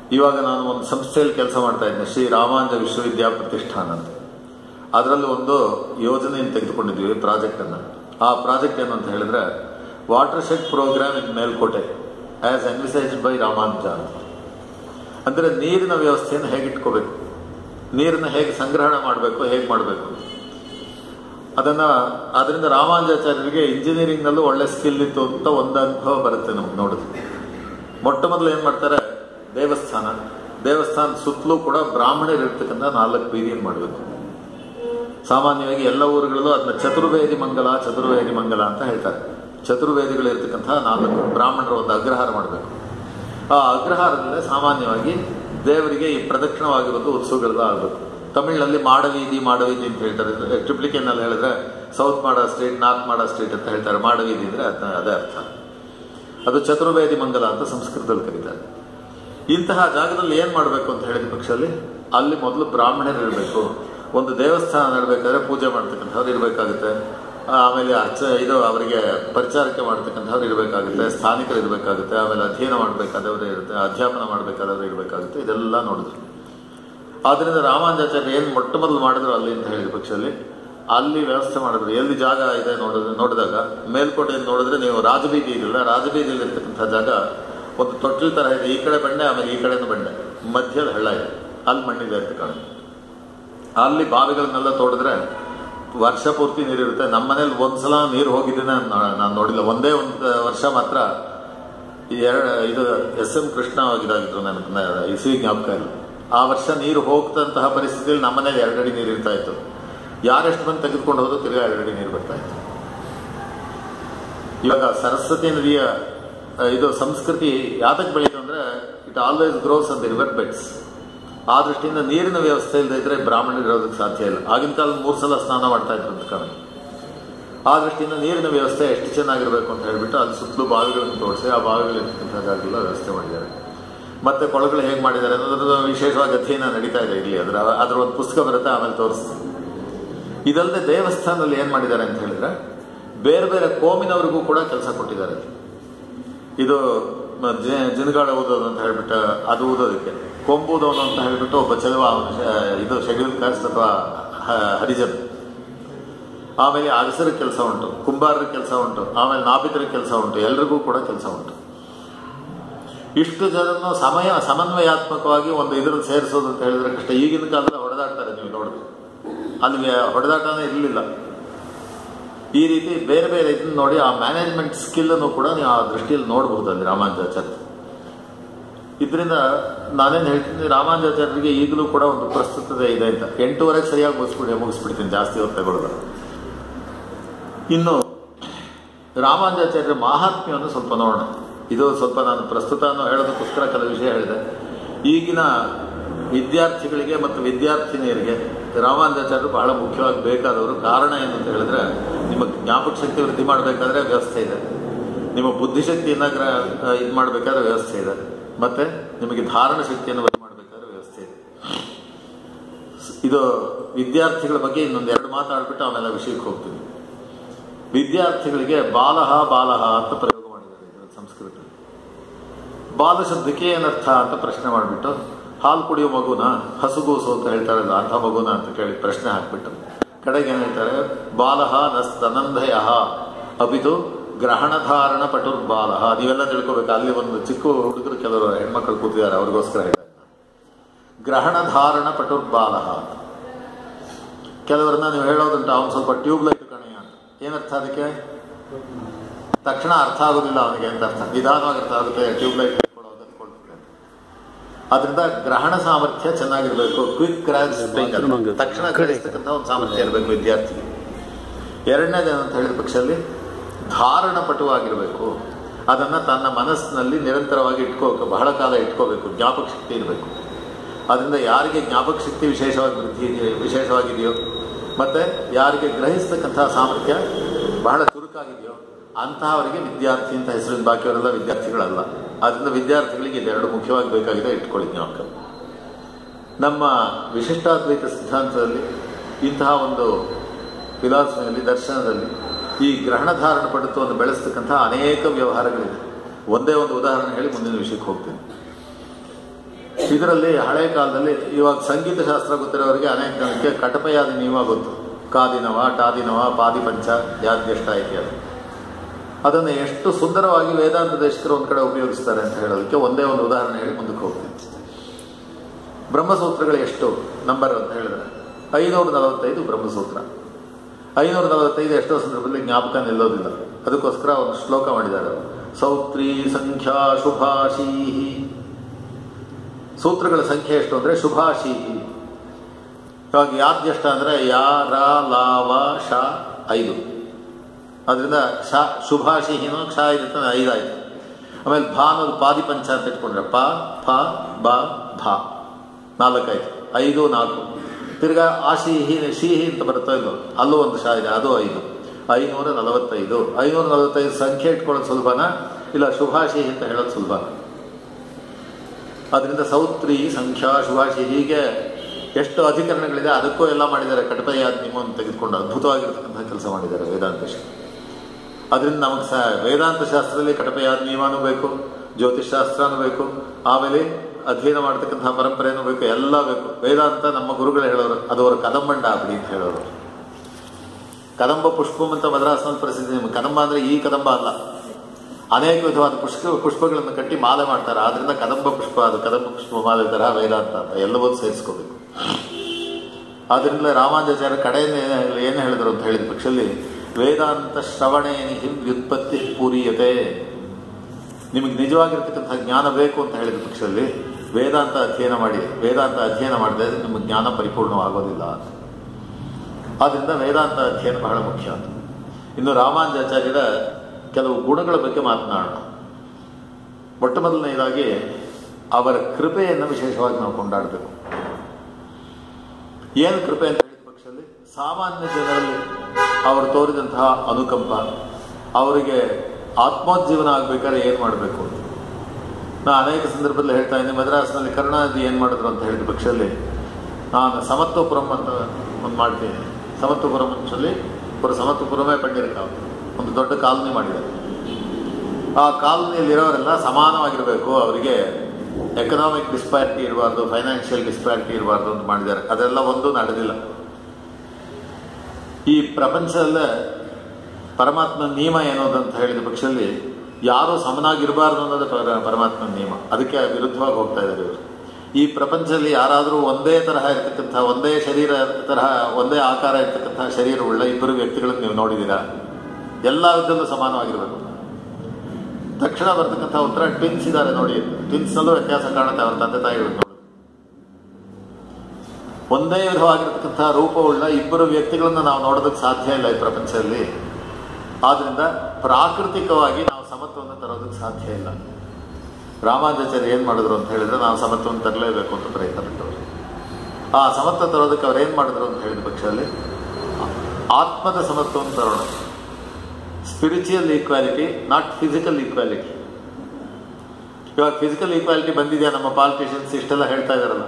ಇವಾಗ ನಾನು ಒಂದು ಸಂಸ್ಥೆಯಲ್ಲಿ ಕೆಲಸ ಮಾಡ್ತಾ ಇದ್ದೆ ಶ್ರೀ ರಾಮಾಂಜ ವಿಶ್ವವಿದ್ಯಾ ಪ್ರತಿಷ್ಠಾನ ಅಂತ ಅದರಲ್ಲಿ ಒಂದು ಯೋಜನೆಯನ್ನು ತೆಗೆದುಕೊಂಡಿದ್ವಿ ಪ್ರಾಜೆಕ್ಟ್ ಅನ್ನ ಆ ಪ್ರಾಜೆಕ್ಟ್ ಏನು ಅಂತ ಹೇಳಿದ್ರೆ watershed program in Melkote as envisaged by Ramanuja ಅಂತ ಅಂದ್ರೆ ನೀರಿನ ವ್ಯವಸ್ಥೆಯನ್ನು ಹೇಗೆ ಇಟ್ಕೋಬೇಕು ನೀರನ್ನ ಹೇಗೆ ಸಂಗ್ರಹಣ ಮಾಡಬೇಕು ಹೇಗೆ ಮಾಡಬೇಕು ಅದನ್ನ ಅದರಿಂದ ರಾಮಾನುಜಾಚಾರ್ಯರಿಗೆ ಇಂಜಿನಿಯರಿಂಗ್ ನಲ್ಲೂ ಒಳ್ಳೆ ಸ್ಕಿಲ್ ಇತ್ತು ಅಂತ ಒಂದು ಅನುಭವ ಬರುತ್ತೆ ನಮ್ಗೆ ನೋಡಿದ್ರೆ ಮೊಟ್ಟ ಮೊದಲು ಏನ್ ಮಾಡ್ತಾರೆ ದೇವಸ್ಥಾನ ದೇವಸ್ಥಾನ ಸುತ್ತಲೂ ಕೂಡ ಬ್ರಾಹ್ಮಣರು ಇರ್ತಕ್ಕಂಥ ನಾಲ್ಕು ಬೀದಿಯನ್ನು ಮಾಡಬೇಕು ಸಾಮಾನ್ಯವಾಗಿ ಎಲ್ಲ ಊರುಗಳಲ್ಲೂ ಅದನ್ನ ಚತುರ್ವೇದಿ ಮಂಗಲ ಚತುರ್ವೇದಿ ಮಂಗಲ ಅಂತ ಹೇಳ್ತಾರೆ ಚತುರ್ವೇದಿಗಳು ಇರ್ತಕ್ಕಂಥ ನಾಲ್ಕು ಬ್ರಾಹ್ಮಣರ ಒಂದು ಅಗ್ರಹಾರ ಮಾಡಬೇಕು ಆ ಅಗ್ರಹಾರದಲ್ಲೇ ಸಾಮಾನ್ಯವಾಗಿ ದೇವರಿಗೆ ಈ ಪ್ರದಕ್ಷಿಣವಾಗಿರೋದು ಉತ್ಸವಗಳೆಲ್ಲ ಆಗಬೇಕು ತಮಿಳಿನಲ್ಲಿ ಮಾಡವೀದಿ ಮಾಡವೀದಿ ಅಂತ ಹೇಳ್ತಾರೆ ಟ್ರಿಪ್ಲಿಕೇನಲ್ಲಿ ಹೇಳಿದ್ರೆ ಸೌತ್ ಮಾಡ ಸ್ಟ್ರೀಟ್ ನಾರ್ತ್ ಮಾಡ ಸ್ಟ್ರೀಟ್ ಅಂತ ಹೇಳ್ತಾರೆ ಮಾಡವೀದಿ ಅಂದ್ರೆ ಅದ್ನ ಅದೇ ಅರ್ಥ ಅದು ಚತುರ್ವೇದಿ ಮಂಗಲ ಅಂತ ಸಂಸ್ಕೃತದಲ್ಲಿ ಕರೀತಾರೆ ಇಂತಹ ಜಾಗದಲ್ಲಿ ಏನ್ ಮಾಡಬೇಕು ಅಂತ ಹೇಳಿದ ಪಕ್ಷದಲ್ಲಿ ಅಲ್ಲಿ ಮೊದಲು ಬ್ರಾಹ್ಮಣರು ಇರಬೇಕು ಒಂದು ದೇವಸ್ಥಾನ ನಡಬೇಕಾದ್ರೆ ಪೂಜೆ ಮಾಡ್ತಕ್ಕಂಥವ್ರು ಇರಬೇಕಾಗುತ್ತೆ ಆಮೇಲೆ ಅರ್ಚ ಇದು ಅವರಿಗೆ ಪರಿಚಾರಕ್ಕೆ ಮಾಡ್ತಕ್ಕಂಥವ್ರು ಇರಬೇಕಾಗುತ್ತೆ ಸ್ಥಾನಿಕರು ಇರಬೇಕಾಗುತ್ತೆ ಆಮೇಲೆ ಅಧ್ಯಯನ ಮಾಡಬೇಕಾದವರು ಇರುತ್ತೆ ಅಧ್ಯಾಪನ ಮಾಡಬೇಕಾದವರು ಇರಬೇಕಾಗುತ್ತೆ ಇದೆಲ್ಲ ನೋಡಿದ್ರು ಆದ್ರಿಂದ ರಾಮಾನುಜಾಚಾರ್ಯ ಏನ್ ಮೊಟ್ಟ ಮೊದಲು ಮಾಡಿದ್ರು ಅಲ್ಲಿ ಅಂತ ಹೇಳಿದ ಪಕ್ಷದಲ್ಲಿ ಅಲ್ಲಿ ವ್ಯವಸ್ಥೆ ಮಾಡಿದ್ರು ಎಲ್ಲಿ ಜಾಗ ಇದೆ ನೋಡಿದ್ರೆ ನೋಡಿದಾಗ ಮೇಲ್ಕೋಟೆಯನ್ನು ನೋಡಿದ್ರೆ ನೀವು ರಾಜಬೀದಿ ಇದೆಯಲ್ಲ ರಾಜಬೀದಿಯಲ್ಲಿ ಇರ್ತಕ್ಕಂಥ ಜಾಗ ಒಂದು ತೊಟ್ಟಿಲ್ ತರ ಇದೆ ಈ ಕಡೆ ಬಂಡೆ ಆಮೇಲೆ ಈ ಕಡೆನೂ ಬಂಡೆ ಮಧ್ಯದ ಹಳ್ಳ ಇದೆ ಅಲ್ಲಿ ಮಣ್ಣಿದೆ ಅಂತ ಕಾಣುತ್ತೆ ಅಲ್ಲಿ ಬಾವಿಗಳನ್ನೆಲ್ಲ ತೋಡಿದ್ರೆ ವರ್ಷ ಪೂರ್ತಿ ನೀರಿರುತ್ತೆ ನಮ್ಮ ಮನೇಲಿ ಒಂದ್ಸಲ ನೀರು ಹೋಗಿದ್ದೇನೆ ನಾನು ನೋಡಿಲ್ಲ ಒಂದೇ ಒಂದು ವರ್ಷ ಮಾತ್ರ ಈ ಎರಡು ಇದು ಎಸ್ ಎಂ ಕೃಷ್ಣ ಇದಾಗಿದ್ರು ನನಗೆ ಇಸಿ ಜ್ಞಾಪಕ ಇಲ್ಲ ಆ ವರ್ಷ ನೀರು ಹೋಗ್ತಂತಹ ಪರಿಸ್ಥಿತಿಯಲ್ಲಿ ನಮ್ಮ ಮನೇಲಿ ಎರಡಡಿ ನೀರು ಇರ್ತಾ ಇತ್ತು ಯಾರೆಷ್ಟು ಬಂದು ತೆಗೆದುಕೊಂಡು ಹೋದ್ರು ತಿರ್ಗಾ ಎರಡಡಿ ನೀರು ಬರ್ತಾ ಇತ್ತು ಇವಾಗ ಸರಸ್ವತಿ ನದಿಯ ಆ, ಇದು ಸಂಸ್ಕೃತಿ ಯಾತಕ್ಕೆ ಬೆಳೀತು ಅಂದ್ರೆ ಇಟ್ ಆಲ್ವೇಸ್ ಗ್ರೋಸ್ ಅಂತ ರಿವರ್ ಬೆಡ್ಸ್ ಆ ದೃಷ್ಟಿಯಿಂದ ನೀರಿನ ವ್ಯವಸ್ಥೆ ಇಲ್ಲದೆ ಇದ್ರೆ ಬ್ರಾಹ್ಮಣರು ಇರೋದಕ್ಕೆ ಸಾಧ್ಯ ಇಲ್ಲ ಆಗಿನ ಕಾಲದ ಮೂರು ಸಲ ಸ್ನಾನ ಮಾಡ್ತಾ ಇದ್ರು ಅಂತ ಕಾರಣ ಆ ದೃಷ್ಟಿಯಿಂದ ನೀರಿನ ವ್ಯವಸ್ಥೆ ಎಷ್ಟು ಚೆನ್ನಾಗಿರ್ಬೇಕು ಅಂತ ಹೇಳ್ಬಿಟ್ಟು ಅಲ್ಲಿ ಸುತ್ತಲೂ ಬಾವಿಗಳನ್ನು ತೋರಿಸಿ ಆ ಬಾವಿಗಳಿರ್ತಕ್ಕಂಥ ಜಾಗಲ್ಲ ವ್ಯವಸ್ಥೆ ಮಾಡಿದ್ದಾರೆ ಮತ್ತೆ ಕೊಳಗಳು ಹೇಗೆ ಮಾಡಿದ್ದಾರೆ ಅನ್ನೋದ್ರ ವಿಶೇಷವಾಗಿ ಅಧ್ಯಯನ ನಡೀತಾ ಇದೆ ಇಲ್ಲಿ ಅದರ ಅದರ ಒಂದು ಪುಸ್ತಕ ಬರುತ್ತೆ ಆಮೇಲೆ ತೋರಿಸ್ತೀನಿ ಇದಲ್ಲದೆ ದೇವಸ್ಥಾನದಲ್ಲಿ ಏನ್ ಮಾಡಿದ್ದಾರೆ ಅಂತ ಹೇಳಿದ್ರೆ ಬೇರೆ ಬೇರೆ ಕೋಮಿನವರಿಗೂ ಕೂಡ ಕೆಲಸ ಕೊಟ್ಟಿದ್ದಾರೆ ಇದು ಮ- ಜ- ಜಿನಗಾಡ ಓದೋದು ಅಂತ ಹೇಳ್ಬಿಟ್ಟು ಅದು ಓದೋದಕ್ಕೆ ಕೊಂಬುದವನು ಅಂತ ಹೇಳ್ಬಿಟ್ಟು ಒಬ್ಬ ಚಲುವ ಅವನು ಶ- ಇದು ಶೆಡ್ಯೂಲ್ ಕಾಸ್ಟ್ ಅಥವಾ ಹ- ಹರಿಜನ್ ಆಮೇಲೆ ಅಗಸರ ಕೆಲಸ ಉಂಟು ಕುಂಬಾರರ ಕೆಲಸ ಉಂಟು ಆಮೇಲೆ ನಾಪಿತರ ಕೆಲಸ ಉಂಟು ಎಲ್ರಿಗೂ ಕೂಡ ಕೆಲಸ ಉಂಟು ಇಷ್ಟು ಜನರನ್ನು ಸಮಯ ಸಮನ್ವಯಾತ್ಮಕವಾಗಿ ಒಂದು ಇದರಲ್ಲಿ ಸೇರಿಸೋದು ಅಂತ ಹೇಳಿದ್ರೆ ಕಷ್ಟ ಈಗಿನ ಕಾಲದಲ್ಲಿ ಹೊಡೆದಾಡ್ತಾರೆ ನೀವು ನೋಡಿದ್ರೆ ಅಲ್ಲಿ ಹೊಡೆದಾಟನೇ ಇರಲಿಲ್ಲ ಈ ರೀತಿ ಬೇರೆ ಬೇರೆ ಇದನ್ನ ನೋಡಿ ಆ ಮ್ಯಾನೇಜ್ಮೆಂಟ್ ಸ್ಕಿಲ್ ಅನ್ನು ಕೂಡ ನೀವು ಆ ದೃಷ್ಟಿಯಲ್ಲಿ ನೋಡಬಹುದು ಅಲ್ಲಿ ರಾಮಾನುಜಾಚಾರ್ಯ ಇದರಿಂದ ನಾನೇನು ಹೇಳ್ತೀನಿ ರಾಮಾನುಜಾಚಾರ್ಯರಿಗೆ ಈಗಲೂ ಕೂಡ ಒಂದು ಪ್ರಸ್ತುತತೆ ಇದೆ ಅಂತ ಎಂಟೂವರೆಗೆ ಸರಿಯಾಗಿ ಮುಗಿಸ್ಬಿಡಿ ಮುಗಿಸ್ಬಿಡ್ತೀನಿ ಜಾಸ್ತಿ ಹೊತ್ತು ತಗೊಳ್ಳೋದು ಇನ್ನು ರಾಮಾನುಜಾಚಾರ್ಯರ ಮಹಾತ್ಮ್ಯವನ್ನು ಸ್ವಲ್ಪ ನೋಡೋಣ ಇದು ಸ್ವಲ್ಪ ನಾನು ಪ್ರಸ್ತುತ ಅನ್ನೋ ಹೇಳೋದಕ್ಕೋಸ್ಕರ ಕೆಲವು ವಿಷಯ ಹೇಳಿದೆ ಈಗಿನ ವಿದ್ಯಾರ್ಥಿಗಳಿಗೆ ಮತ್ತು ವಿದ್ಯಾರ್ಥಿನಿಯರಿಗೆ ರಾಮಾನುಜಾಚಾರ್ಯರು ಬಹಳ ಮುಖ್ಯವಾಗಿ ಬೇಕಾದವರು ಕಾರಣ ಏನು ಅಂತ ಹೇಳಿದ್ರೆ ನಿಮ್ಮ ಜ್ಞಾಪಕ ಶಕ್ತಿ ವೃದ್ಧಿ ಮಾಡಬೇಕಾದ್ರೆ ವ್ಯವಸ್ಥೆ ಇದೆ ನಿಮ್ಮ ಬುದ್ಧಿಶಕ್ತಿಯನ್ನ ಇದು ಮಾಡಬೇಕಾದ್ರೆ ವ್ಯವಸ್ಥೆ ಇದೆ ಮತ್ತೆ ನಿಮಗೆ ಧಾರಣ ಶಕ್ತಿಯನ್ನು ವೃದ್ಧಿ ಮಾಡಬೇಕಾದ್ರೆ ವ್ಯವಸ್ಥೆ ಇದೆ ಇದು ವಿದ್ಯಾರ್ಥಿಗಳ ಬಗ್ಗೆ ಇನ್ನೊಂದು ಎರಡು ಮಾತಾಡ್ಬಿಟ್ಟು ಆಮೇಲೆ ವಿಷಯಕ್ಕೆ ಹೋಗ್ತೀನಿ ವಿದ್ಯಾರ್ಥಿಗಳಿಗೆ ಬಾಲಹ ಬಾಲಹ ಅಂತ ಪ್ರಯೋಗ ಮಾಡಿದ್ದಾರೆ ಇದರಲ್ಲಿ ಸಂಸ್ಕೃತ ಬಾಲ ಶಬ್ದಕ್ಕೆ ಏನರ್ಥ ಅಂತ ಪ್ರಶ್ನೆ ಮಾಡಿಬಿಟ್ಟು ಹಾಲು ಕುಡಿಯೋ ಮಗುನ ಹಸುಗೂಸು ಅಂತ ಹೇಳ್ತಾರಲ್ಲ ಅಂಥ ಮಗುನ ಅಂತ ಕೇಳಿ ಪ್ರಶ್ನೆ ಹಾಕ್ಬಿಟ್ಟು ಕಡೆಗೆ ಏನ್ ಹೇಳ್ತಾರೆ ಬಾಲಹ ನಸ್ತನಂದಯ ಅಪಿತು ಗ್ರಹಣಧಾರಣ ಪಟುರ್ಬಾಲಹ ನೀವೆಲ್ಲ ತಿಳ್ಕೊಬೇಕು ಅಲ್ಲಿ ಒಂದು ಚಿಕ್ಕ ಹುಡುಗರು ಕೆಲವರು ಹೆಣ್ಮಕ್ಳು ಕೂತಿದ್ದಾರೆ ಅವ್ರಿಗೋಸ್ಕರ ಹೇಳ್ತಾರೆ ಗ್ರಹಣಧಾರಣ ಪಟುರ್ಬಾಲಹ ಅಂತ ಕೆಲವರನ್ನ ನೀವು ಹೇಳೋದುಂಟು ಅವನು ಸ್ವಲ್ಪ ಟ್ಯೂಬ್ ಲೈಟ್ ಕಣೆಯ ಅಂತ ಏನರ್ಥ ಅದಕ್ಕೆ ತಕ್ಷಣ ಅರ್ಥ ಆಗೋದಿಲ್ಲ ಅವನಿಗೆ ಅಂತ ಅರ್ಥ ನಿಧಾನವಾಗಿ ಅರ್ಥ ಆಗುತ್ತೆ ಟ್ಯೂಬ್ ಲೈಟ್ ಅದರಿಂದ ಗ್ರಹಣ ಸಾಮರ್ಥ್ಯ ಚೆನ್ನಾಗಿರ್ಬೇಕು ಕ್ವಿಕ್ ಗ್ರಾಸ್ಪಿಂಗ್ ತಕ್ಷಣ ಗ್ರಹಿಸ್ತಕ್ಕಂಥ ಒಂದು ಸಾಮರ್ಥ್ಯ ಇರಬೇಕು ವಿದ್ಯಾರ್ಥಿಗೆ ಎರಡನೇದು ಅಂತ ಹೇಳಿದ ಪಕ್ಷದಲ್ಲಿ ಧಾರಣ ಪಟುವಾಗಿರಬೇಕು ಅದನ್ನ ತನ್ನ ಮನಸ್ಸಿನಲ್ಲಿ ನಿರಂತರವಾಗಿ ಇಟ್ಕೋಬೇಕು ಬಹಳ ಕಾಲ ಇಟ್ಕೋಬೇಕು ಜ್ಞಾಪಕ ಶಕ್ತಿ ಇರಬೇಕು ಅದರಿಂದ ಯಾರಿಗೆ ಜ್ಞಾಪಕ ಶಕ್ತಿ ವಿಶೇಷವಾಗಿ ವೃದ್ಧಿ ಇದೆಯೋ ವಿಶೇಷವಾಗಿದೆಯೋ ಮತ್ತೆ ಯಾರಿಗೆ ಗ್ರಹಿಸ್ತಕ್ಕಂತಹ ಸಾಮರ್ಥ್ಯ ಬಹಳ ಚುರುಕಾಗಿದೆಯೋ ಅಂತಹವರಿಗೆ ವಿದ್ಯಾರ್ಥಿ ಅಂತ ಹೆಸರಿನ ಬಾಕಿಯವರೆಲ್ಲ ವಿದ್ಯಾರ್ಥಿಗಳಲ್ಲ ಅದರಿಂದ ವಿದ್ಯಾರ್ಥಿಗಳಿಗೆ ಇದೆರಡು ಮುಖ್ಯವಾಗಿ ಬೇಕಾಗಿದೆ ಇಟ್ಕೊಳ್ಳಿ ಜ್ಞಾಪಕ ನಮ್ಮ ವಿಶಿಷ್ಟಾದ್ವೈತ ಸಿದ್ಧಾಂತದಲ್ಲಿ ಇಂತಹ ಒಂದು ಫಿಲಾಸಫಿಯಲ್ಲಿ ದರ್ಶನದಲ್ಲಿ ಈ ಗ್ರಹಣಧಾರಣ ಪಡುತ್ತವನ್ನು ಬೆಳೆಸ್ತಕ್ಕಂತಹ ಅನೇಕ ವ್ಯವಹಾರಗಳಿದೆ ಒಂದೇ ಒಂದು ಉದಾಹರಣೆ ಹೇಳಿ ಮುಂದಿನ ವಿಷಯಕ್ಕೆ ಹೋಗ್ತೀನಿ ಇದರಲ್ಲಿ ಹಳೆ ಕಾಲದಲ್ಲಿ ಇವಾಗ ಸಂಗೀತ ಶಾಸ್ತ್ರ ಗೊತ್ತಿರೋರಿಗೆ ಅನೇಕ ಜನಕ್ಕೆ ಕಟಪಯಾದಿ ನಿಯಮ ಗೊತ್ತು ಕಾದಿನವ ಟಾದಿನವ ಪಾದಿಪಂಚ ಯಾದ್ಯಷ್ಟ ಇತ್ಯಾದಿ ಅದನ್ನು ಎಷ್ಟು ಸುಂದರವಾಗಿ ವೇದಾಂತ ದೇಶಕರು ಒಂದು ಕಡೆ ಉಪಯೋಗಿಸ್ತಾರೆ ಅಂತ ಹೇಳೋದಕ್ಕೆ ಒಂದೇ ಒಂದು ಉದಾಹರಣೆ ಹೇಳಿ ಮುಂದಕ್ಕೆ ಹೋಗ್ತೀನಿ ಬ್ರಹ್ಮಸೂತ್ರಗಳು ಎಷ್ಟು ನಂಬರ್ ಅಂತ ಹೇಳಿದ್ರೆ ಐನೂರ ನಲವತ್ತೈದು ಬ್ರಹ್ಮಸೂತ್ರ ಐನೂರ ನಲವತ್ತೈದು ಎಷ್ಟೋ ಸಂದರ್ಭದಲ್ಲಿ ಜ್ಞಾಪಕ ನಿಲ್ಲೋದಿಲ್ಲ ಅದಕ್ಕೋಸ್ಕರ ಒಂದು ಶ್ಲೋಕ ಮಾಡಿದ್ದಾರೆ ಸೌತ್ರಿ ಸಂಖ್ಯಾ ಶುಭಾಶೀಹಿ ಸೂತ್ರಗಳ ಸಂಖ್ಯೆ ಎಷ್ಟು ಅಂದ್ರೆ ಶುಭಾಶೀಹಿ ಇವಾಗ ಯಾದ್ಯಷ್ಟ ಅಂದ್ರೆ ಯಾ ರ ಲ ವ ಶ ಐದು ಅದರಿಂದ ಶ ಶುಭಾಶಿಹಿನೂ ಕ್ಷ ಇರುತ್ತೆ ಐದಾಯ್ತು ಆಮೇಲೆ ಭಾ ಅನ್ನೋದು ಪಾದಿಪಂಚ ಅಂತ ಇಟ್ಕೊಂಡ್ರೆ ಪ ಫ ಬ ಭ ನಾಲ್ಕಾಯ್ತು ಐದು ನಾಲ್ಕು ತಿರ್ಗಾ ಆಶಿಹಿ ಶೀಹಿ ಅಂತ ಬರುತ್ತಾ ಇದ್ದು ಅಲ್ಲೂ ಒಂದು ಶಾ ಇದೆ ಅದು ಐದು ಐನೂರ ನಲವತ್ತೈದು ಐನೂರ ನಲವತ್ತೈದು ಸಂಖ್ಯೆ ಇಟ್ಕೊಳ್ಳೋದು ಸುಲಭನ ಇಲ್ಲ ಶುಭಾಶಿ ಅಂತ ಹೇಳೋದು ಸುಲಭನ ಅದರಿಂದ ಸೌತ್ರಿ ಸಂಖ್ಯಾ ಶುಭಾಶಿ ಹೀಗೆ ಎಷ್ಟು ಅಧಿಕರಣಗಳಿದೆ ಅದಕ್ಕೂ ಎಲ್ಲ ಮಾಡಿದ್ದಾರೆ ಕಟಪಯಾದ ನಿಯಮವನ್ನು ತೆಗೆದುಕೊಂಡು ಅದ್ಭುತವಾಗಿರ್ತಕ್ಕಂಥ ಕೆಲಸ ಮಾಡಿದ್ದಾರೆ ವೇದಾಂತ ಶಾಸ್ತ್ರ ಅದರಿಂದ ನಮಗೆ ಸಹ ವೇದಾಂತ ಶಾಸ್ತ್ರದಲ್ಲಿ ಕಟಪಯಾದ ನಿಯಮನೂ ಬೇಕು ಜ್ಯೋತಿಷ್ ಶಾಸ್ತ್ರನೂ ಬೇಕು ಆಮೇಲೆ ಅಧ್ಯಯನ ಮಾಡತಕ್ಕಂತಹ ಪರಂಪರೆನೂ ಬೇಕು ಎಲ್ಲ ಬೇಕು ವೇದಾಂತ ನಮ್ಮ ಗುರುಗಳು ಹೇಳೋರು ಅದು ಅವರ ಕದಂಬಂಡ ಆಗ್ಲಿ ಅಂತ ಹೇಳೋರು ಕದಂಬ ಪುಷ್ಪಂ ಅಂತ ಮದ್ರಾಸ್ನಲ್ಲಿ ಪ್ರಸಿದ್ಧಿ ನಿಮ್ಗೆ ಕದಂಬ ಅಂದ್ರೆ ಈ ಕದಂಬ ಅಲ್ಲ ಅನೇಕ ವಿಧವಾದ ಪುಷ್ಪ ಪುಷ್ಪಗಳನ್ನು ಕಟ್ಟಿ ಮಾಲೆ ಮಾಡ್ತಾರೆ ಆದ್ರಿಂದ ಕದಂಬ ಪುಷ್ಪ ಅದು ಕದಂಬ ಪುಷ್ಪ ಮಾಲೆ ತರ ವೇದಾಂತ ಅಂತ ಎಲ್ಲವೂ ಸೇರಿಸ್ಕೋಬೇಕು ಆದ್ರಿಂದ ರಾಮಾನುಜಾಚಾರ್ಯ ಕಡೆಯಲ್ಲಿ ಏನು ಹೇಳಿದ್ರು ಅಂತ ಹೇಳಿದ ಪಕ್ಷದಲ್ಲಿ ವೇದಾಂತ ಶ್ರವಣೇನಿ ವ್ಯುತ್ಪತ್ತಿ ಪೂರಿಯತೆ ನಿಮಗೆ ನಿಜವಾಗಿರ್ತಕ್ಕಂಥ ಜ್ಞಾನ ಬೇಕು ಅಂತ ಹೇಳಿದ ಪಕ್ಷದಲ್ಲಿ ವೇದಾಂತ ಅಧ್ಯಯನ ಮಾಡಿ ವೇದಾಂತ ಅಧ್ಯಯನ ಮಾಡಿದ್ರೆ ನಿಮಗೆ ಜ್ಞಾನ ಪರಿಪೂರ್ಣವಾಗೋದಿಲ್ಲ ಆದ್ರಿಂದ ವೇದಾಂತ ಅಧ್ಯಯನ ಬಹಳ ಮುಖ್ಯ ಅಂತ ಇನ್ನು ರಾಮಾನುಜಾಚಾರ್ಯರ ಕೆಲವು ಗುಣಗಳ ಬಗ್ಗೆ ಮಾತನಾಡೋಣ ಮೊಟ್ಟ ಮೊದಲನೆಯದಾಗಿ ಅವರ ಕೃಪೆಯನ್ನು ವಿಶೇಷವಾಗಿ ನಾವು ಕೊಂಡಾಡಬೇಕು ಏನು ಕೃಪೆ ಅಂತ ಹೇಳಿದ ಪಕ್ಷದಲ್ಲಿ ಸಾಮಾನ್ಯ ಜನರಲ್ಲಿ ಅವರು ತೋರಿದಂತಹ ಅನುಕಂಪ ಅವರಿಗೆ ಆತ್ಮೋಜ್ಜೀವನ ಆಗ್ಬೇಕಾದ್ರೆ ಏನು ಮಾಡಬೇಕು ಅಂತ ನಾ ಅನೇಕ ಸಂದರ್ಭದಲ್ಲಿ ಹೇಳ್ತಾ ಇದ್ದೀನಿ ಮದ್ರಾಸ್ನಲ್ಲಿ ಕರುಣಾನಿಧಿ ಏನು ಮಾಡಿದ್ರು ಅಂತ ಹೇಳಿದ ಪಕ್ಷದಲ್ಲಿ ನಾನು ಸಮತ್ವಪುರಂ ಅಂತ ಒಂದು ಮಾಡ್ತೀನಿ ಸಮತ್ವಪುರಂ ಅಂತಲ್ಲಿ ಅವರು ಸಮತ್ವಪುರಮೇ ಪಂಡಿರಕಾವ್ ಒಂದು ದೊಡ್ಡ ಕಾಲನಿ ಮಾಡಿದ್ದಾರೆ ಆ ಕಾಲನಿಯಲ್ಲಿರೋರೆಲ್ಲ ಸಮಾನವಾಗಿರಬೇಕು ಅವರಿಗೆ ಎಕನಾಮಿಕ್ ಡಿಸ್ಪ್ಯಾರಿಟಿ ಇರಬಾರ್ದು ಫೈನಾನ್ಷಿಯಲ್ ಡಿಸ್ಪ್ಯಾರಿಟಿ ಇರಬಾರ್ದು ಅಂತ ಮಾಡಿದ್ದಾರೆ ಅದೆಲ್ಲ ಒಂದು ನಡೆದಿಲ್ಲ ಈ ಪ್ರಪಂಚದಲ್ಲೇ ಪರಮಾತ್ಮ ನಿಯಮ ಏನು ಅಂತ ಹೇಳಿದ ಪಕ್ಷದಲ್ಲಿ ಯಾರು ಸಮನಾಗಿರಬಾರ್ದು ಅನ್ನೋದು ಪರ- ಪರಮಾತ್ಮನ ನಿಯಮ ಅದಕ್ಕೆ ವಿರುದ್ಧವಾಗಿ ಹೋಗ್ತಾ ಇದ್ದಾರೆ ಇವರು ಈ ಪ್ರಪಂಚದಲ್ಲಿ ಯಾರಾದರೂ ಒಂದೇ ತರಹ ಇರ್ತಕ್ಕಂಥ ಒಂದೇ ಶರೀರ ತರಹ ಒಂದೇ ಆಕಾರ ಇರ್ತಕ್ಕಂಥ ಶರೀರವುಳ್ಳ ಇಬ್ಬರು ವ್ಯಕ್ತಿಗಳನ್ನು ನೀವು ನೋಡಿದ್ದೀರಾ ಎಲ್ಲ ವಿಧದಲ್ಲೂ ಸಮಾನವಾಗಿರಬೇಕು ತಕ್ಷಣ ಬರ್ತಕ್ಕಂಥ ಉತ್ತರ ಟ್ವಿನ್ಸ್ ಇದ್ದಾರೆ ನೋಡಿ ಟ್ವಿನ್ಸ್ ನಲ್ಲೂ ವ್ಯತ್ಯಾಸ ಕಾಣುತ್ತೆ ಅವರ ತಂದೆ ತಾಯಿಗಳು ನೋಡಿ ಒಂದೇ ವಿಧವಾಗಿರ್ತಕ್ಕಂಥ ರೂಪವುಳ್ಳ ಇಬ್ಬರು ವ್ಯಕ್ತಿಗಳನ್ನು ನಾವು ನೋಡೋದಕ್ಕೆ ಸಾಧ್ಯ ಇಲ್ಲ ಈ ಪ್ರಪಂಚದಲ್ಲಿ ಆದ್ರಿಂದ ಪ್ರಾಕೃತಿಕವಾಗಿ ನಾವು ಸಮತ್ವವನ್ನು ತರೋದಕ್ಕೆ ಸಾಧ್ಯ ಇಲ್ಲ ರಾಮಾನುಜಾಚಾರ್ಯ ಏನ್ ಮಾಡಿದ್ರು ಅಂತ ಹೇಳಿದ್ರೆ ನಾವು ಸಮತ್ವವನ್ನು ತರಲೇಬೇಕು ಅಂತ ಪ್ರಯತ್ನ ಪಟ್ಟವರು ಆ ಸಮತ್ವ ತರೋದಕ್ಕೆ ಅವ್ರು ಏನ್ ಮಾಡಿದ್ರು ಅಂತ ಹೇಳಿದ ಪಕ್ಷದಲ್ಲಿ ಆತ್ಮದ ಸಮತ್ವವನ್ನು ತರೋಣ spiritual equality not physical equality ಇವಾಗ ಫಿಸಿಕಲ್ ಈಕ್ವಾಲಿಟಿ ಬಂದಿದೆಯಾ ನಮ್ಮ ಪಾಲಿಟಿಷಿಯನ್ಸ್ ಇಷ್ಟೆಲ್ಲ ಹೇಳ್ತಾ ಇದಾರಲ್ಲ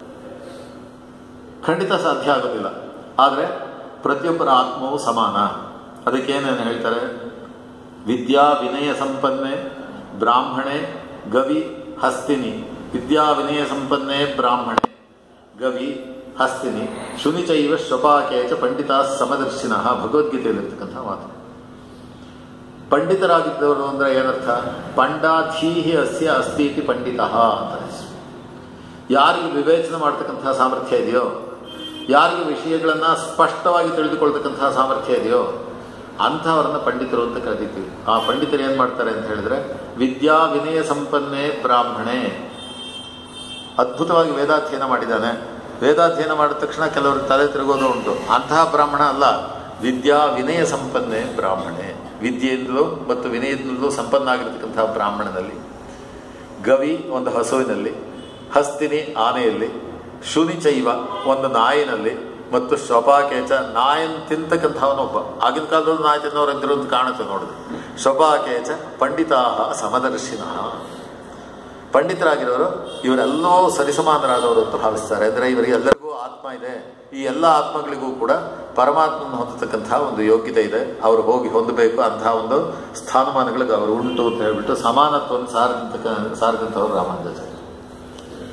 ಖಂಡಿತ ಸಾಧ್ಯ ಆಗೋದಿಲ್ಲ ಆದರೆ ಪ್ರತಿಯೊಬ್ಬರ ಆತ್ಮವು ಸಮಾನ ಅದಕ್ಕೆ ಏನೇನು ಹೇಳ್ತಾರೆ ವಿದ್ಯಾ ವಿನಯ ಸಂಪನ್ನೆ ಬ್ರಾಹ್ಮಣೆ ಗವಿ ಹಸ್ತಿನಿ ವಿದ್ಯಾ ವಿನಯ ಸಂಪನ್ನೆ ಬ್ರಾಹ್ಮಣೆ ಗವಿ ಹಸ್ತಿನಿ ಶುನಿಚೈವ ಶ್ವಪಾಕೇಚ ಪಂಡಿತ ಸಮದರ್ಶಿನಃ ಭಗವದ್ಗೀತೆಯಲ್ಲಿರ್ತಕ್ಕಂಥ ಮಾತು ಪಂಡಿತರಾಗಿದ್ದವರು ಅಂದ್ರೆ ಏನರ್ಥ ಪಂಡಾಧೀಹಿ ಅಸ್ಯ ಅಸ್ತಿ ಇತಿ ಪಂಡಿತ ಅಂತ ಯಾರಿಗೆ ವಿವೇಚನೆ ಮಾಡ್ತಕ್ಕಂತಹ ಸಾಮರ್ಥ್ಯ ಇದೆಯೋ ಯಾರಿಗೆ ವಿಷಯಗಳನ್ನ ಸ್ಪಷ್ಟವಾಗಿ ತಿಳಿದುಕೊಳ್ತಕ್ಕಂತಹ ಸಾಮರ್ಥ್ಯ ಇದೆಯೋ ಅಂಥವರನ್ನ ಪಂಡಿತರು ಅಂತ ಕರೀತೀವಿ ಆ ಪಂಡಿತರು ಏನ್ ಮಾಡ್ತಾರೆ ಅಂತ ಹೇಳಿದ್ರೆ ವಿದ್ಯಾ ವಿನಯ ಸಂಪನ್ನೆ ಬ್ರಾಹ್ಮಣೆ ಅದ್ಭುತವಾಗಿ ವೇದಾಧ್ಯಯನ ಮಾಡಿದ್ದಾನೆ ವೇದಾಧ್ಯಯನ ಮಾಡಿದ ತಕ್ಷಣ ಕೆಲವರು ತಲೆ ತಿರುಗೋದು ಉಂಟು ಅಂತಹ ಬ್ರಾಹ್ಮಣ ಅಲ್ಲ ವಿದ್ಯಾ ವಿನಯ ಸಂಪನ್ನೆ ಬ್ರಾಹ್ಮಣೆ ವಿದ್ಯೆಯಿಂದಲೂ ಮತ್ತು ವಿನಯದಿಂದಲೂ ಸಂಪನ್ನಾಗಿರ್ತಕ್ಕಂತಹ ಬ್ರಾಹ್ಮಣನಲ್ಲಿ ಗವಿ ಒಂದು ಹಸುವಿನಲ್ಲಿ ಹಸ್ತಿನಿ ಆನೆಯಲ್ಲಿ ಶುನಿಚೈವ ಒಂದು ನಾಯಿನಲ್ಲಿ ಮತ್ತು ಶೋಭಾಕೇಚ ನಾಯನ್ ತಿಂತಕ್ಕಂಥವನೊಬ್ಬ ಆಗಿನ ಕಾಲದಲ್ಲಿ ನಾಯಿ ತಿನ್ನೋರಂತಿರೋ ಅಂತ ಕಾಣುತ್ತೆ ನೋಡಿದ್ರೆ ಶೋಭಾಕೇಚ ಪಂಡಿತಾಹ ಸಮದರ್ಶಿನಃ ಪಂಡಿತರಾಗಿರೋರು ಇವರೆಲ್ಲೋ ಸರಿಸಮಾನರಾದವರು ಅಂತ ಭಾವಿಸ್ತಾರೆ ಅಂದರೆ ಇವರಿಗೆ ಎಲ್ಲರಿಗೂ ಆತ್ಮ ಇದೆ ಈ ಎಲ್ಲ ಆತ್ಮಗಳಿಗೂ ಕೂಡ ಪರಮಾತ್ಮನ ಹೊಂದತಕ್ಕಂತಹ ಒಂದು ಯೋಗ್ಯತೆ ಇದೆ ಅವರು ಹೋಗಿ ಹೊಂದಬೇಕು ಅಂತಹ ಒಂದು ಸ್ಥಾನಮಾನಗಳಿಗೆ ಅವರು ಉಂಟು ಅಂತ ಹೇಳ್ಬಿಟ್ಟು ಸಮಾನತ್ವವನ್ನು ಸಾರತಕ್ಕ ಸಾರದಂಥವ್ರು ರಾಮಾನುಜಾಚಾರ್ಯ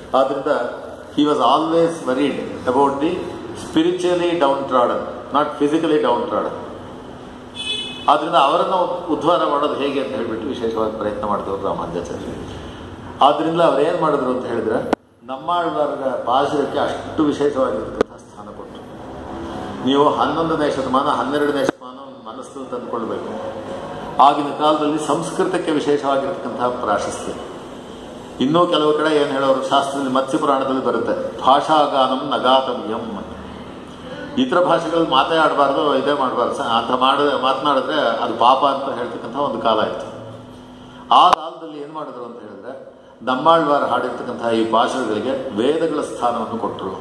ಆದ್ರಿಂದ he was always worried about the spiritually downtrodden not physically downtrodden ಆದ್ರಿಂದ ಅವರನ್ನು ಉದ್ಧಾರ ಮಾಡೋದು ಹೇಗೆ ಅಂತ ಹೇಳ್ಬಿಟ್ಟು ವಿಶೇಷವಾಗಿ ಪ್ರಯತ್ನ ಮಾಡಿದವರು ರಾಮಾನುಜಾಚಾರ್ಯ ಆದ್ರಿಂದ ಅವ್ರು ಏನ್ ಮಾಡಿದ್ರು ಅಂತ ಹೇಳಿದ್ರೆ ನಮ್ಮಾಳ್ವಾರ್ಗ ಪಾಶುರಕ್ಕೆ ಅಷ್ಟು ವಿಶೇಷವಾಗಿರ್ತಕ್ಕಂಥ ಸ್ಥಾನ ಕೊಟ್ಟರು ನೀವು ಹನ್ನೊಂದನೇ ಶತಮಾನ ಹನ್ನೆರಡನೇ ಶತಮಾನ ಮನಸ್ಸು ತಂದುಕೊಳ್ಬೇಕು ಆಗಿನ ಕಾಲದಲ್ಲಿ ಸಂಸ್ಕೃತಕ್ಕೆ ವಿಶೇಷವಾಗಿರ್ತಕ್ಕಂತಹ ಪ್ರಾಶಸ್ತ್ಯ ಇನ್ನೂ ಕೆಲವು ಕಡೆ ಏನು ಹೇಳೋರು ಶಾಸ್ತ್ರದಲ್ಲಿ ಮತ್ಸ್ಯ ಪುರಾಣದಲ್ಲಿ ಬರುತ್ತೆ ಭಾಷಾಗಾನಂ ನಗಾತವ್ಯಂ ಅಂತ. ಇತರ ಭಾಷೆಗಳಲ್ಲಿ ಮಾತೇ ಆಡಬಾರ್ದು ಇದೇ ಮಾಡಬಾರ್ದು ಸ- ಅಂತ ಮಾಡ ಮಾತನಾಡಿದ್ರೆ ಅದು ಪಾಪ ಅಂತ ಹೇಳ್ತಕ್ಕಂಥ ಒಂದು ಕಾಲ ಇತ್ತು ಆ ಕಾಲದಲ್ಲಿ ಏನು ಮಾಡಿದ್ರು ಅಂತ ಹೇಳಿದ್ರೆ ನಮ್ಮಾಳ್ವಾರ್ ಹಾಡಿರ್ತಕ್ಕಂತಹ ಈ ಭಾಷೆಗಳಿಗೆ ವೇದಗಳ ಸ್ಥಾನವನ್ನು ಕೊಟ್ಟರು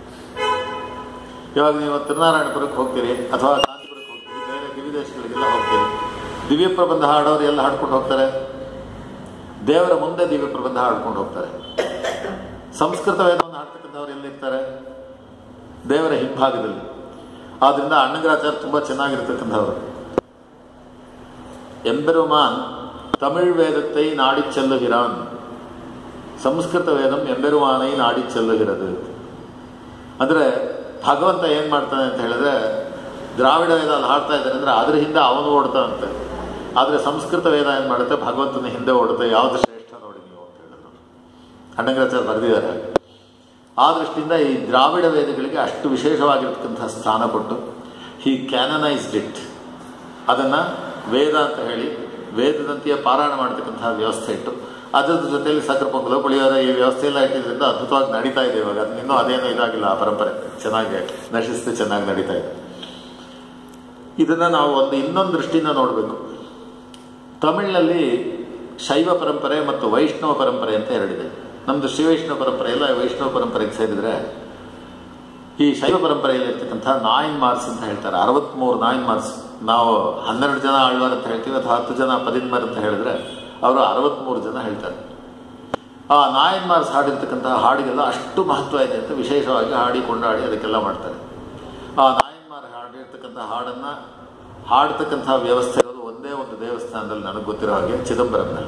ಇವಾಗ ನೀವು ತಿರುನಾರಾಯಣಪುರಕ್ಕೆ ಹೋಗ್ತೀರಿ ಅಥವಾ ಕಾಂತಿಪುರಕ್ಕೆ ಹೋಗ್ತೀರಿ ಬೇರೆ ದಿವಿದೇಶಗಳಿಗೆಲ್ಲ ಹೋಗ್ತೀರಿ ದಿವ್ಯ ಪ್ರಬಂಧ ಹಾಡೋರು ಎಲ್ಲ ಹಾಡ್ಕೊಂಡು ಹೋಗ್ತಾರೆ ದೇವರ ಮುಂದೆ ದಿವ್ಯ ಪ್ರಬಂಧ ಹಾಡ್ಕೊಂಡು ಹೋಗ್ತಾರೆ ಸಂಸ್ಕೃತ ವೇದವನ್ನು ಹಾಡ್ತಕ್ಕಂಥವ್ರು ಎಲ್ಲಿರ್ತಾರೆ ದೇವರ ಹಿಂಭಾಗದಲ್ಲಿ ಆದ್ರಿಂದ ಅಣ್ಣಗರಾಚಾರ್ಯ ತುಂಬಾ ಚೆನ್ನಾಗಿರ್ತಕ್ಕಂಥವ್ರು ಎಂಬೆರುಮಾನ್ ತಮಿಳ್ ವೇದத்தை ನಾಡಿ ಚೆಲ್ಲುಗಿರಾನ್ ಸಂಸ್ಕೃತ ವೇದಂ ಎಂಬೆರುಮಾನೈ ನಾಡಿ ಚೆಲ್ಲುಗಿರದು ಅಂದ್ರೆ ಭಗವಂತ ಏನ್ ಮಾಡ್ತಾನೆ ಅಂತ ಹೇಳಿದ್ರೆ ದ್ರಾವಿಡ ವೇದ ಅಲ್ಲಿ ಹಾಡ್ತಾ ಇದ್ದಾರೆ ಅಂದ್ರೆ ಅದ್ರ ಹಿಂದೆ ಅವನು ಓಡ್ತಾನಂತೆ ಆದ್ರೆ ಸಂಸ್ಕೃತ ವೇದ ಏನ್ ಮಾಡುತ್ತೆ ಭಗವಂತನ ಹಿಂದೆ ಓಡುತ್ತೆ ಯಾವ್ದು ಶ್ರೇಷ್ಠ ನೋಡಿ ನೀವು ಅಂತ ಹೇಳಿದ್ರು ಅಣ್ಣಗರಾಚಾರ್ಯ ಬರೆದಿದ್ದಾರೆ ಆ ದೃಷ್ಟಿಯಿಂದ ಈ ದ್ರಾವಿಡ ವೇದಗಳಿಗೆ ಅಷ್ಟು ವಿಶೇಷವಾಗಿರ್ತಕ್ಕಂಥ ಸ್ಥಾನ ಕೊಟ್ಟು ಹಿ ಕ್ಯಾನನೈಸ್ಡ್ ಇಟ್ ಅದನ್ನ ವೇದ ಅಂತ ಹೇಳಿ ವೇದದಂತೆಯೇ ಪಾರಾಯಣ ಮಾಡತಕ್ಕಂತಹ ವ್ಯವಸ್ಥೆ ಇಟ್ಟು ಅದರ ಜೊತೆಯಲ್ಲಿ ಸಕ್ಕರೆ ಪೊಂಗಲು ಪುಳಿಯೋರ ಈ ವ್ಯವಸ್ಥೆ ಎಲ್ಲ ಇಟ್ಟಿದ್ರಿಂದ ಅದ್ಭುತವಾಗಿ ನಡೀತಾ ಇದೆ ಇವಾಗ ಅದು ಇನ್ನೂ ಅದೇನೂ ಇದಾಗಿಲ್ಲ ಆ ಪರಂಪರೆ ಚೆನ್ನಾಗಿ ನಶಿಸ್ತು ಚೆನ್ನಾಗಿ ನಡೀತಾ ಇದೆ ಇದನ್ನ ನಾವು ಒಂದು ಇನ್ನೊಂದು ದೃಷ್ಟಿಯಿಂದ ನೋಡಬೇಕು ತಮಿಳಿನಲ್ಲಿ ಶೈವ ಪರಂಪರೆ ಮತ್ತು ವೈಷ್ಣವ ಪರಂಪರೆ ಅಂತ ಎರಡಿದೆ ನಮ್ದು ಶ್ರೀ ವೈಷ್ಣವ ಪರಂಪರೆ ಎಲ್ಲ ವೈಷ್ಣವ ಪರಂಪರೆಗೆ ಸೇರಿದ್ರೆ ಈ ಶೈವ ಪರಂಪರೆಯಲ್ಲಿ ಇರ್ತಕ್ಕಂಥ ನಾಯಿನ್ ಮಾರ್ಸ್ ಅಂತ ಹೇಳ್ತಾರೆ ಅರವತ್ಮೂರು ನಾಯಿನ್ ಮಾರ್ಸ್ ನಾವು ಹನ್ನೆರಡು ಜನ ಆಳ್ವಾರ್ ಅಂತ ಹೇಳ್ತೀವಿ ಅಥವಾ ಹತ್ತು ಜನ ಪದಿನ್ಮಾರ್ ಅಂತ ಹೇಳಿದ್ರೆ ಅವರು ಅರವತ್ಮೂರು ಜನ ಹೇಳ್ತಾರೆ ಆ ನಾಯನ್ ಮಾರ್ಸ್ ಹಾಡಿರ್ತಕ್ಕಂತಹ ಹಾಡಿಗೆಲ್ಲ ಅಷ್ಟು ಮಹತ್ವ ಇದೆ ಅಂತ ವಿಶೇಷವಾಗಿ ಹಾಡಿ ಕೊಂಡಾಡಿ ಅದಕ್ಕೆಲ್ಲ ಮಾಡ್ತಾರೆ ಆ ನಾಯನ್ ಮಾರ್ ಹಾಡಿರ್ತಕ್ಕಂಥ ಹಾಡನ್ನ ಹಾಡ್ತಕ್ಕಂಥ ವ್ಯವಸ್ಥೆ ಇರೋದು ಒಂದೇ ಒಂದು ದೇವಸ್ಥಾನದಲ್ಲಿ ನನಗೆ ಗೊತ್ತಿರೋ ಹಾಗೆ ಚಿದಂಬರಂನಲ್ಲಿ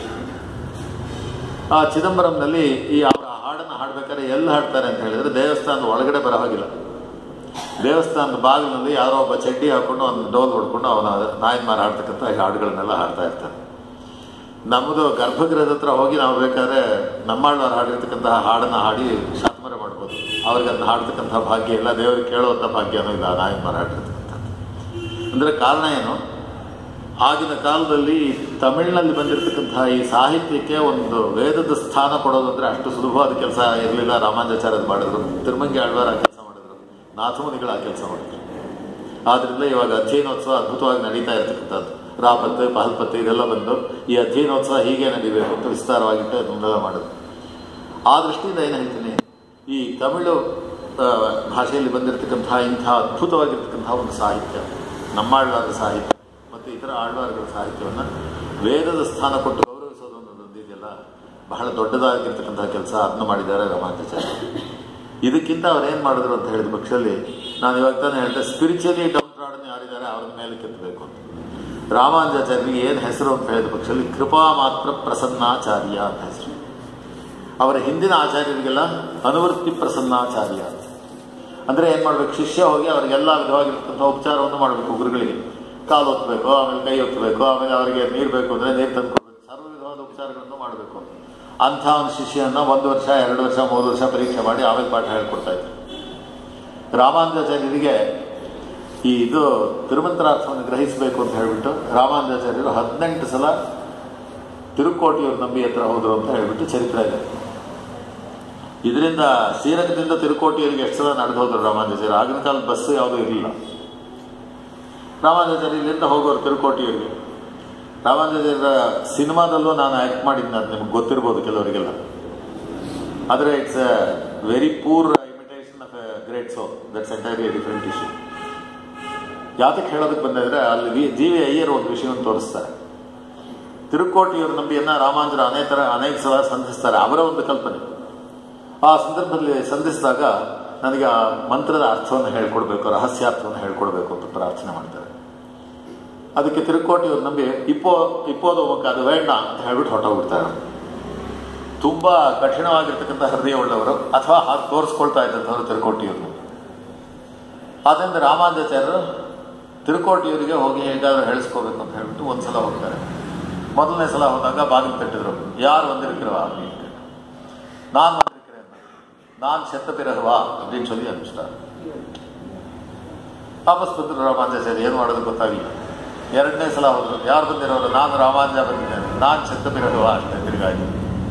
ಆ ಚಿದಂಬರಂನಲ್ಲಿ ಈ ಅವರ ಹಾಡನ್ನು ಹಾಡ್ಬೇಕಾದ್ರೆ ಎಲ್ಲಿ ಹಾಡ್ತಾರೆ ಅಂತ ಹೇಳಿದ್ರೆ ದೇವಸ್ಥಾನದ ಒಳಗಡೆ ಬರೋ ಹಾಗಿಲ್ಲ ದೇವಸ್ಥಾನದ ಬಾಗಿಲಿನಲ್ಲಿ ಯಾರೋ ಒಬ್ಬ ಚಡ್ಡಿ ಹಾಕೊಂಡು ಒಂದು ಡೋಲ್ ಹೊಡ್ಕೊಂಡು ಅವನ ನಾಯನ್ಮಾರ್ ಹಾಡ್ತಕ್ಕಂಥ ಈ ಹಾಡುಗಳನ್ನೆಲ್ಲ ಹಾಡ್ತಾ ಇರ್ತಾರೆ ನಮ್ಮದು ಗರ್ಭಗೃಹದ ಹತ್ರ ಹೋಗಿ ನಾವು ಬೇಕಾದ್ರೆ ನಮ್ಮಾಳ್ನವ್ರು ಹಾಡಿರ್ತಕ್ಕಂತಹ ಹಾಡನ್ನ ಹಾಡಿ ಶಾತ್ಮರೆ ಮಾಡ್ಬೋದು ಅವ್ರಿಗೆ ಅದನ್ನ ಹಾಡ್ತಕ್ಕಂಥ ಭಾಗ್ಯ ಇಲ್ಲ ದೇವರಿಗೆ ಕೇಳುವಂಥ ಭಾಗ್ಯನೂ ಇಲ್ಲ ನಾಯನ್ಮಾರ್ ಹಾಡಿರ್ತಕ್ಕಂಥದ್ದು ಅಂದ್ರೆ ಕಾರಣ ಏನು ಆಗಿನ ಕಾಲದಲ್ಲಿ ತಮಿಳಿನಲ್ಲಿ ಬಂದಿರತಕ್ಕಂತಹ ಈ ಸಾಹಿತ್ಯಕ್ಕೆ ಒಂದು ವೇದದ ಸ್ಥಾನ ಕೊಡೋದು ಅಂದ್ರೆ ಅಷ್ಟು ಸುಲಭವಾದ ಕೆಲಸ ಇರಲಿಲ್ಲ ರಾಮಾನುಜಾಚಾರ್ಯರು ಮಾಡಿದ್ರು ತಿರುಮಂಗಿ ಆಳ್ವಾರ್ ಆ ಕೆಲಸ ಮಾಡಿದ್ರು ನಾಥಮುನಿಗಳು ಆ ಕೆಲಸ ಮಾಡಿದ್ರು ಆದ್ರಿಂದ ಇವಾಗ ಅಧ್ಯಯನೋತ್ಸವ ಅದ್ಭುತವಾಗಿ ನಡೀತಾ ಇರತಕ್ಕಂಥದ್ದು ರಾಪತ್ತೆ ಪಹಲ್ಪತ್ತೆ ಇದೆಲ್ಲ ಬಂದು ಈ ಅಧ್ಯಯನೋತ್ಸವ ಹೀಗೆ ನಡೀಬೇಕು ಅಂತ ವಿಸ್ತಾರವಾಗಿಟ್ಟು ಅದನ್ನೆಲ್ಲ ಮಾಡಿದ್ರು ಆ ದೃಷ್ಟಿಯಿಂದ ಏನು ಹೇಳ್ತೀನಿ ಈ ತಮಿಳು ಆ, ಭಾಷೆಯಲ್ಲಿ ಬಂದಿರತಕ್ಕಂತಹ ಇಂತಹ ಅದ್ಭುತವಾಗಿರ್ತಕ್ಕಂತಹ ಒಂದು ಸಾಹಿತ್ಯ ನಮ್ಮಾಳ್ವಾರ ಸಾಹಿತ್ಯ ಮತ್ತು ಇತರ ಆಳ್ವಾರಗಳ ಸಾಹಿತ್ಯವನ್ನು ವೇದದ ಸ್ಥಾನ ಕೊಟ್ಟು ಗೌರವಿಸೋದು ಅನ್ನೋದೊಂದು ಇದೆಯಲ್ಲ ಬಹಳ ದೊಡ್ಡದಾಗಿರ್ತಕ್ಕಂತಹ ಕೆಲಸ ಅದನ್ನು ಮಾಡಿದ್ದಾರೆ ರಾಮಾನುಜಾಚಾರ್ಯ ಇದಕ್ಕಿಂತ ಅವ್ರು ಏನ್ ಮಾಡಿದ್ರು ಅಂತ ಹೇಳಿದ ಪಕ್ಷದಲ್ಲಿ ನಾನು ಇವಾಗ ತಾನೇ ಹೇಳಿದೆ ಸ್ಪಿರಿಚುವಲಿ ಡೌನ್ ಟ್ರಾಡನ್ ಯಾರಿದ್ದಾರೆ ಅವ್ರ ಮೇಲೆ ಕೆತ್ತಬೇಕು ಅಂತ ರಾಮಾನುಜಾಚಾರ್ಯರಿಗೆ ಏನ್ ಹೆಸರು ಅಂತ ಹೇಳಿದ ಪಕ್ಷದಲ್ಲಿ ಕೃಪಾ ಮಾತ್ರ ಪ್ರಸನ್ನಾಚಾರ್ಯ ಅಂತ ಹೆಸರು ಅವರ ಹಿಂದಿನ ಆಚಾರ್ಯರಿಗೆಲ್ಲ ಅನುವೃತ್ತಿ ಪ್ರಸನ್ನಾಚಾರ್ಯ ಅಂತ. ಅಂದ್ರೆ ಏನ್ ಮಾಡ್ಬೇಕು ಶಿಷ್ಯ ಹೋಗಿ ಅವರಿಗೆಲ್ಲ ವಿಧವಾಗಿರ್ತಕ್ಕಂಥ ಉಪಚಾರವನ್ನು ಮಾಡಬೇಕು ಗುರುಗಳಿಗೆ ಕಾಲು ಒತ್ತಬೇಕು ಆಮೇಲೆ ಕೈ ಒತ್ತಬೇಕು ಆಮೇಲೆ ಅವರಿಗೆ ನೀರು ಬೇಕು ಅಂದ್ರೆ ನೀರು ತಂದು ಕೊಡ್ಬೇಕು ಸರ್ವ ವಿಧವಾದ ಉಪಚಾರಗಳನ್ನು ಮಾಡಬೇಕು ಅಂಥ ಒಂದು ಶಿಷ್ಯನ ಒಂದು ವರ್ಷ ಎರಡು ವರ್ಷ ಮೂರು ವರ್ಷ ಪರೀಕ್ಷೆ ಮಾಡಿ ಆಮೇಲೆ ಪಾಠ ಹೇಳ್ಕೊಡ್ತಾ ಇದ್ರು ರಾಮಾನುಜಾಚಾರ್ಯರಿಗೆ ಈ ಇದು ತಿರುಮಂತ್ರಾರ್ಥವನ್ನು ಗ್ರಹಿಸಬೇಕು ಅಂತ ಹೇಳ್ಬಿಟ್ಟು ರಾಮಾನುಜಾಚಾರ್ಯರು ಹದಿನೆಂಟು ಸಲ ತಿರುಕೋಟಿಯವ್ರ ನಂಬಿ ಹತ್ರ ಹೋದ್ರು ಅಂತ ಹೇಳ್ಬಿಟ್ಟು ಚರಿತ್ರೆ ಇದೆ ಇದರಿಂದ ಶ್ರೀರಂಗದಿಂದ ತಿರುಕೋಟಿಯವರಿಗೆ ಎಷ್ಟು ಸಲ ನಡೆದು ಹೋದ್ರು ರಾಮಾನುಜಾಚಾರ್ಯ ಆಗಿನ ಕಾಲದ ಬಸ್ ಯಾವುದೂ ಇರಲಿಲ್ಲ ರಾಮಾನುಜಾಚಾರ್ಯ ಇಲ್ಲಿಂದ ಹೋಗೋರು ತಿರುಕೋಟಿಯವರಿಗೆ ರಾಮಾನುಜಾಚಾರ್ಯರ ಸಿನಿಮಾದಲ್ಲೂ ನಾನು ಆಕ್ಟ್ ಮಾಡಿದ್ನ ಅದು ನಿಮ್ಗೆ ಗೊತ್ತಿರ್ಬೋದು ಕೆಲವರಿಗೆಲ್ಲ ಆದರೆ it's a very poor imitation of a great so that's entirely different issue ಯಾತಕ್ಕೆ ಹೇಳೋದಕ್ಕೆ ಬಂದಿದ್ರೆ ಅಲ್ಲಿ ವಿ ಜಿ ವಿ ಅಯ್ಯರ್ ಒಂದು ವಿಷಯವನ್ನು ತೋರಿಸ್ತಾರೆ ತಿರುಕೋಟಿಯವರ ನಂಬಿಯನ್ನ ರಾಮಾಂಜರ ಅನೇಕ ಅನೇಕ ಸಲ ಸಂಧಿಸ್ತಾರೆ ಅವರ ಒಂದು ಕಲ್ಪನೆ ಆ ಸಂದರ್ಭದಲ್ಲಿ ಸಂಧಿಸಿದಾಗ ನನಗೆ ಆ ಮಂತ್ರದ ಅರ್ಥವನ್ನು ಹೇಳ್ಕೊಡ್ಬೇಕು ರಹಸ್ಯಾರ್ಥವನ್ನು ಹೇಳ್ಕೊಡ್ಬೇಕು ಅಂತ ಪ್ರಾರ್ಥನೆ ಮಾಡ್ತಾರೆ ಅದಕ್ಕೆ ತಿರುಕೋಟಿಯವ್ರು ನಂಬಿ ಇಪ್ಪೋ ಇಪ್ಪೋದು ಮುಖ ಅದು ಬೇಡ ಅಂತ ಹೇಳ್ಬಿಟ್ಟು ಹೊರಟೋಗ್ಬಿಡ್ತಾರೆ ತುಂಬಾ ಕಠಿಣವಾಗಿರ್ತಕ್ಕಂಥ ಹೃದಯವುಳ್ಳವರು ಅಥವಾ ಹಾಗೆ ತೋರಿಸ್ಕೊಳ್ತಾ ಇದ್ದಂಥವ್ರು ತಿರುಕೋಟಿಯವರು ಆದ್ದರಿಂದ ರಾಮಾನುಜಾಚಾರ್ಯರು ತಿರುಕೋಟಿಯವರಿಗೆ ಹೋಗಿ ಹೇಗಾದ್ರೂ ಹೇಳಿಸ್ಕೋಬೇಕು ಅಂತ ಹೇಳ್ಬಿಟ್ಟು ಒಂದ್ಸಲ ಹೋಗ್ತಾರೆ ಮೊದಲನೇ ಸಲ ಹೋದಾಗ ಬಾಗಿಲು ತಟ್ಟಿದ್ರು ಯಾರು வந்திருக்கிறவா அப்படின்னு நான் வந்திருக்கிறேன் நான் செத்த பிறகுவா அப்படின்னு சொல்லி ಅನುಷ್ಠಾನ ವಾಪಸ್ ಬಂದರು ರಾಮಾನುಜಾಚಾರ್ಯ ಏನು ಮಾಡೋದು ಗೊತ್ತಾಗಿಲ್ಲ ಎರಡನೇ ಸಲ ಹೋದ್ರು ಯಾರು ಬಂದಿರೋರು ನಾನು ರಾಮಾನುಜ ಬಂದಿದ್ದೇನೆ ನಾನು ಚೆತ್ತ ಬಿರಡುವ ಅಷ್ಟೇ ತಿರುಗಾಗಿ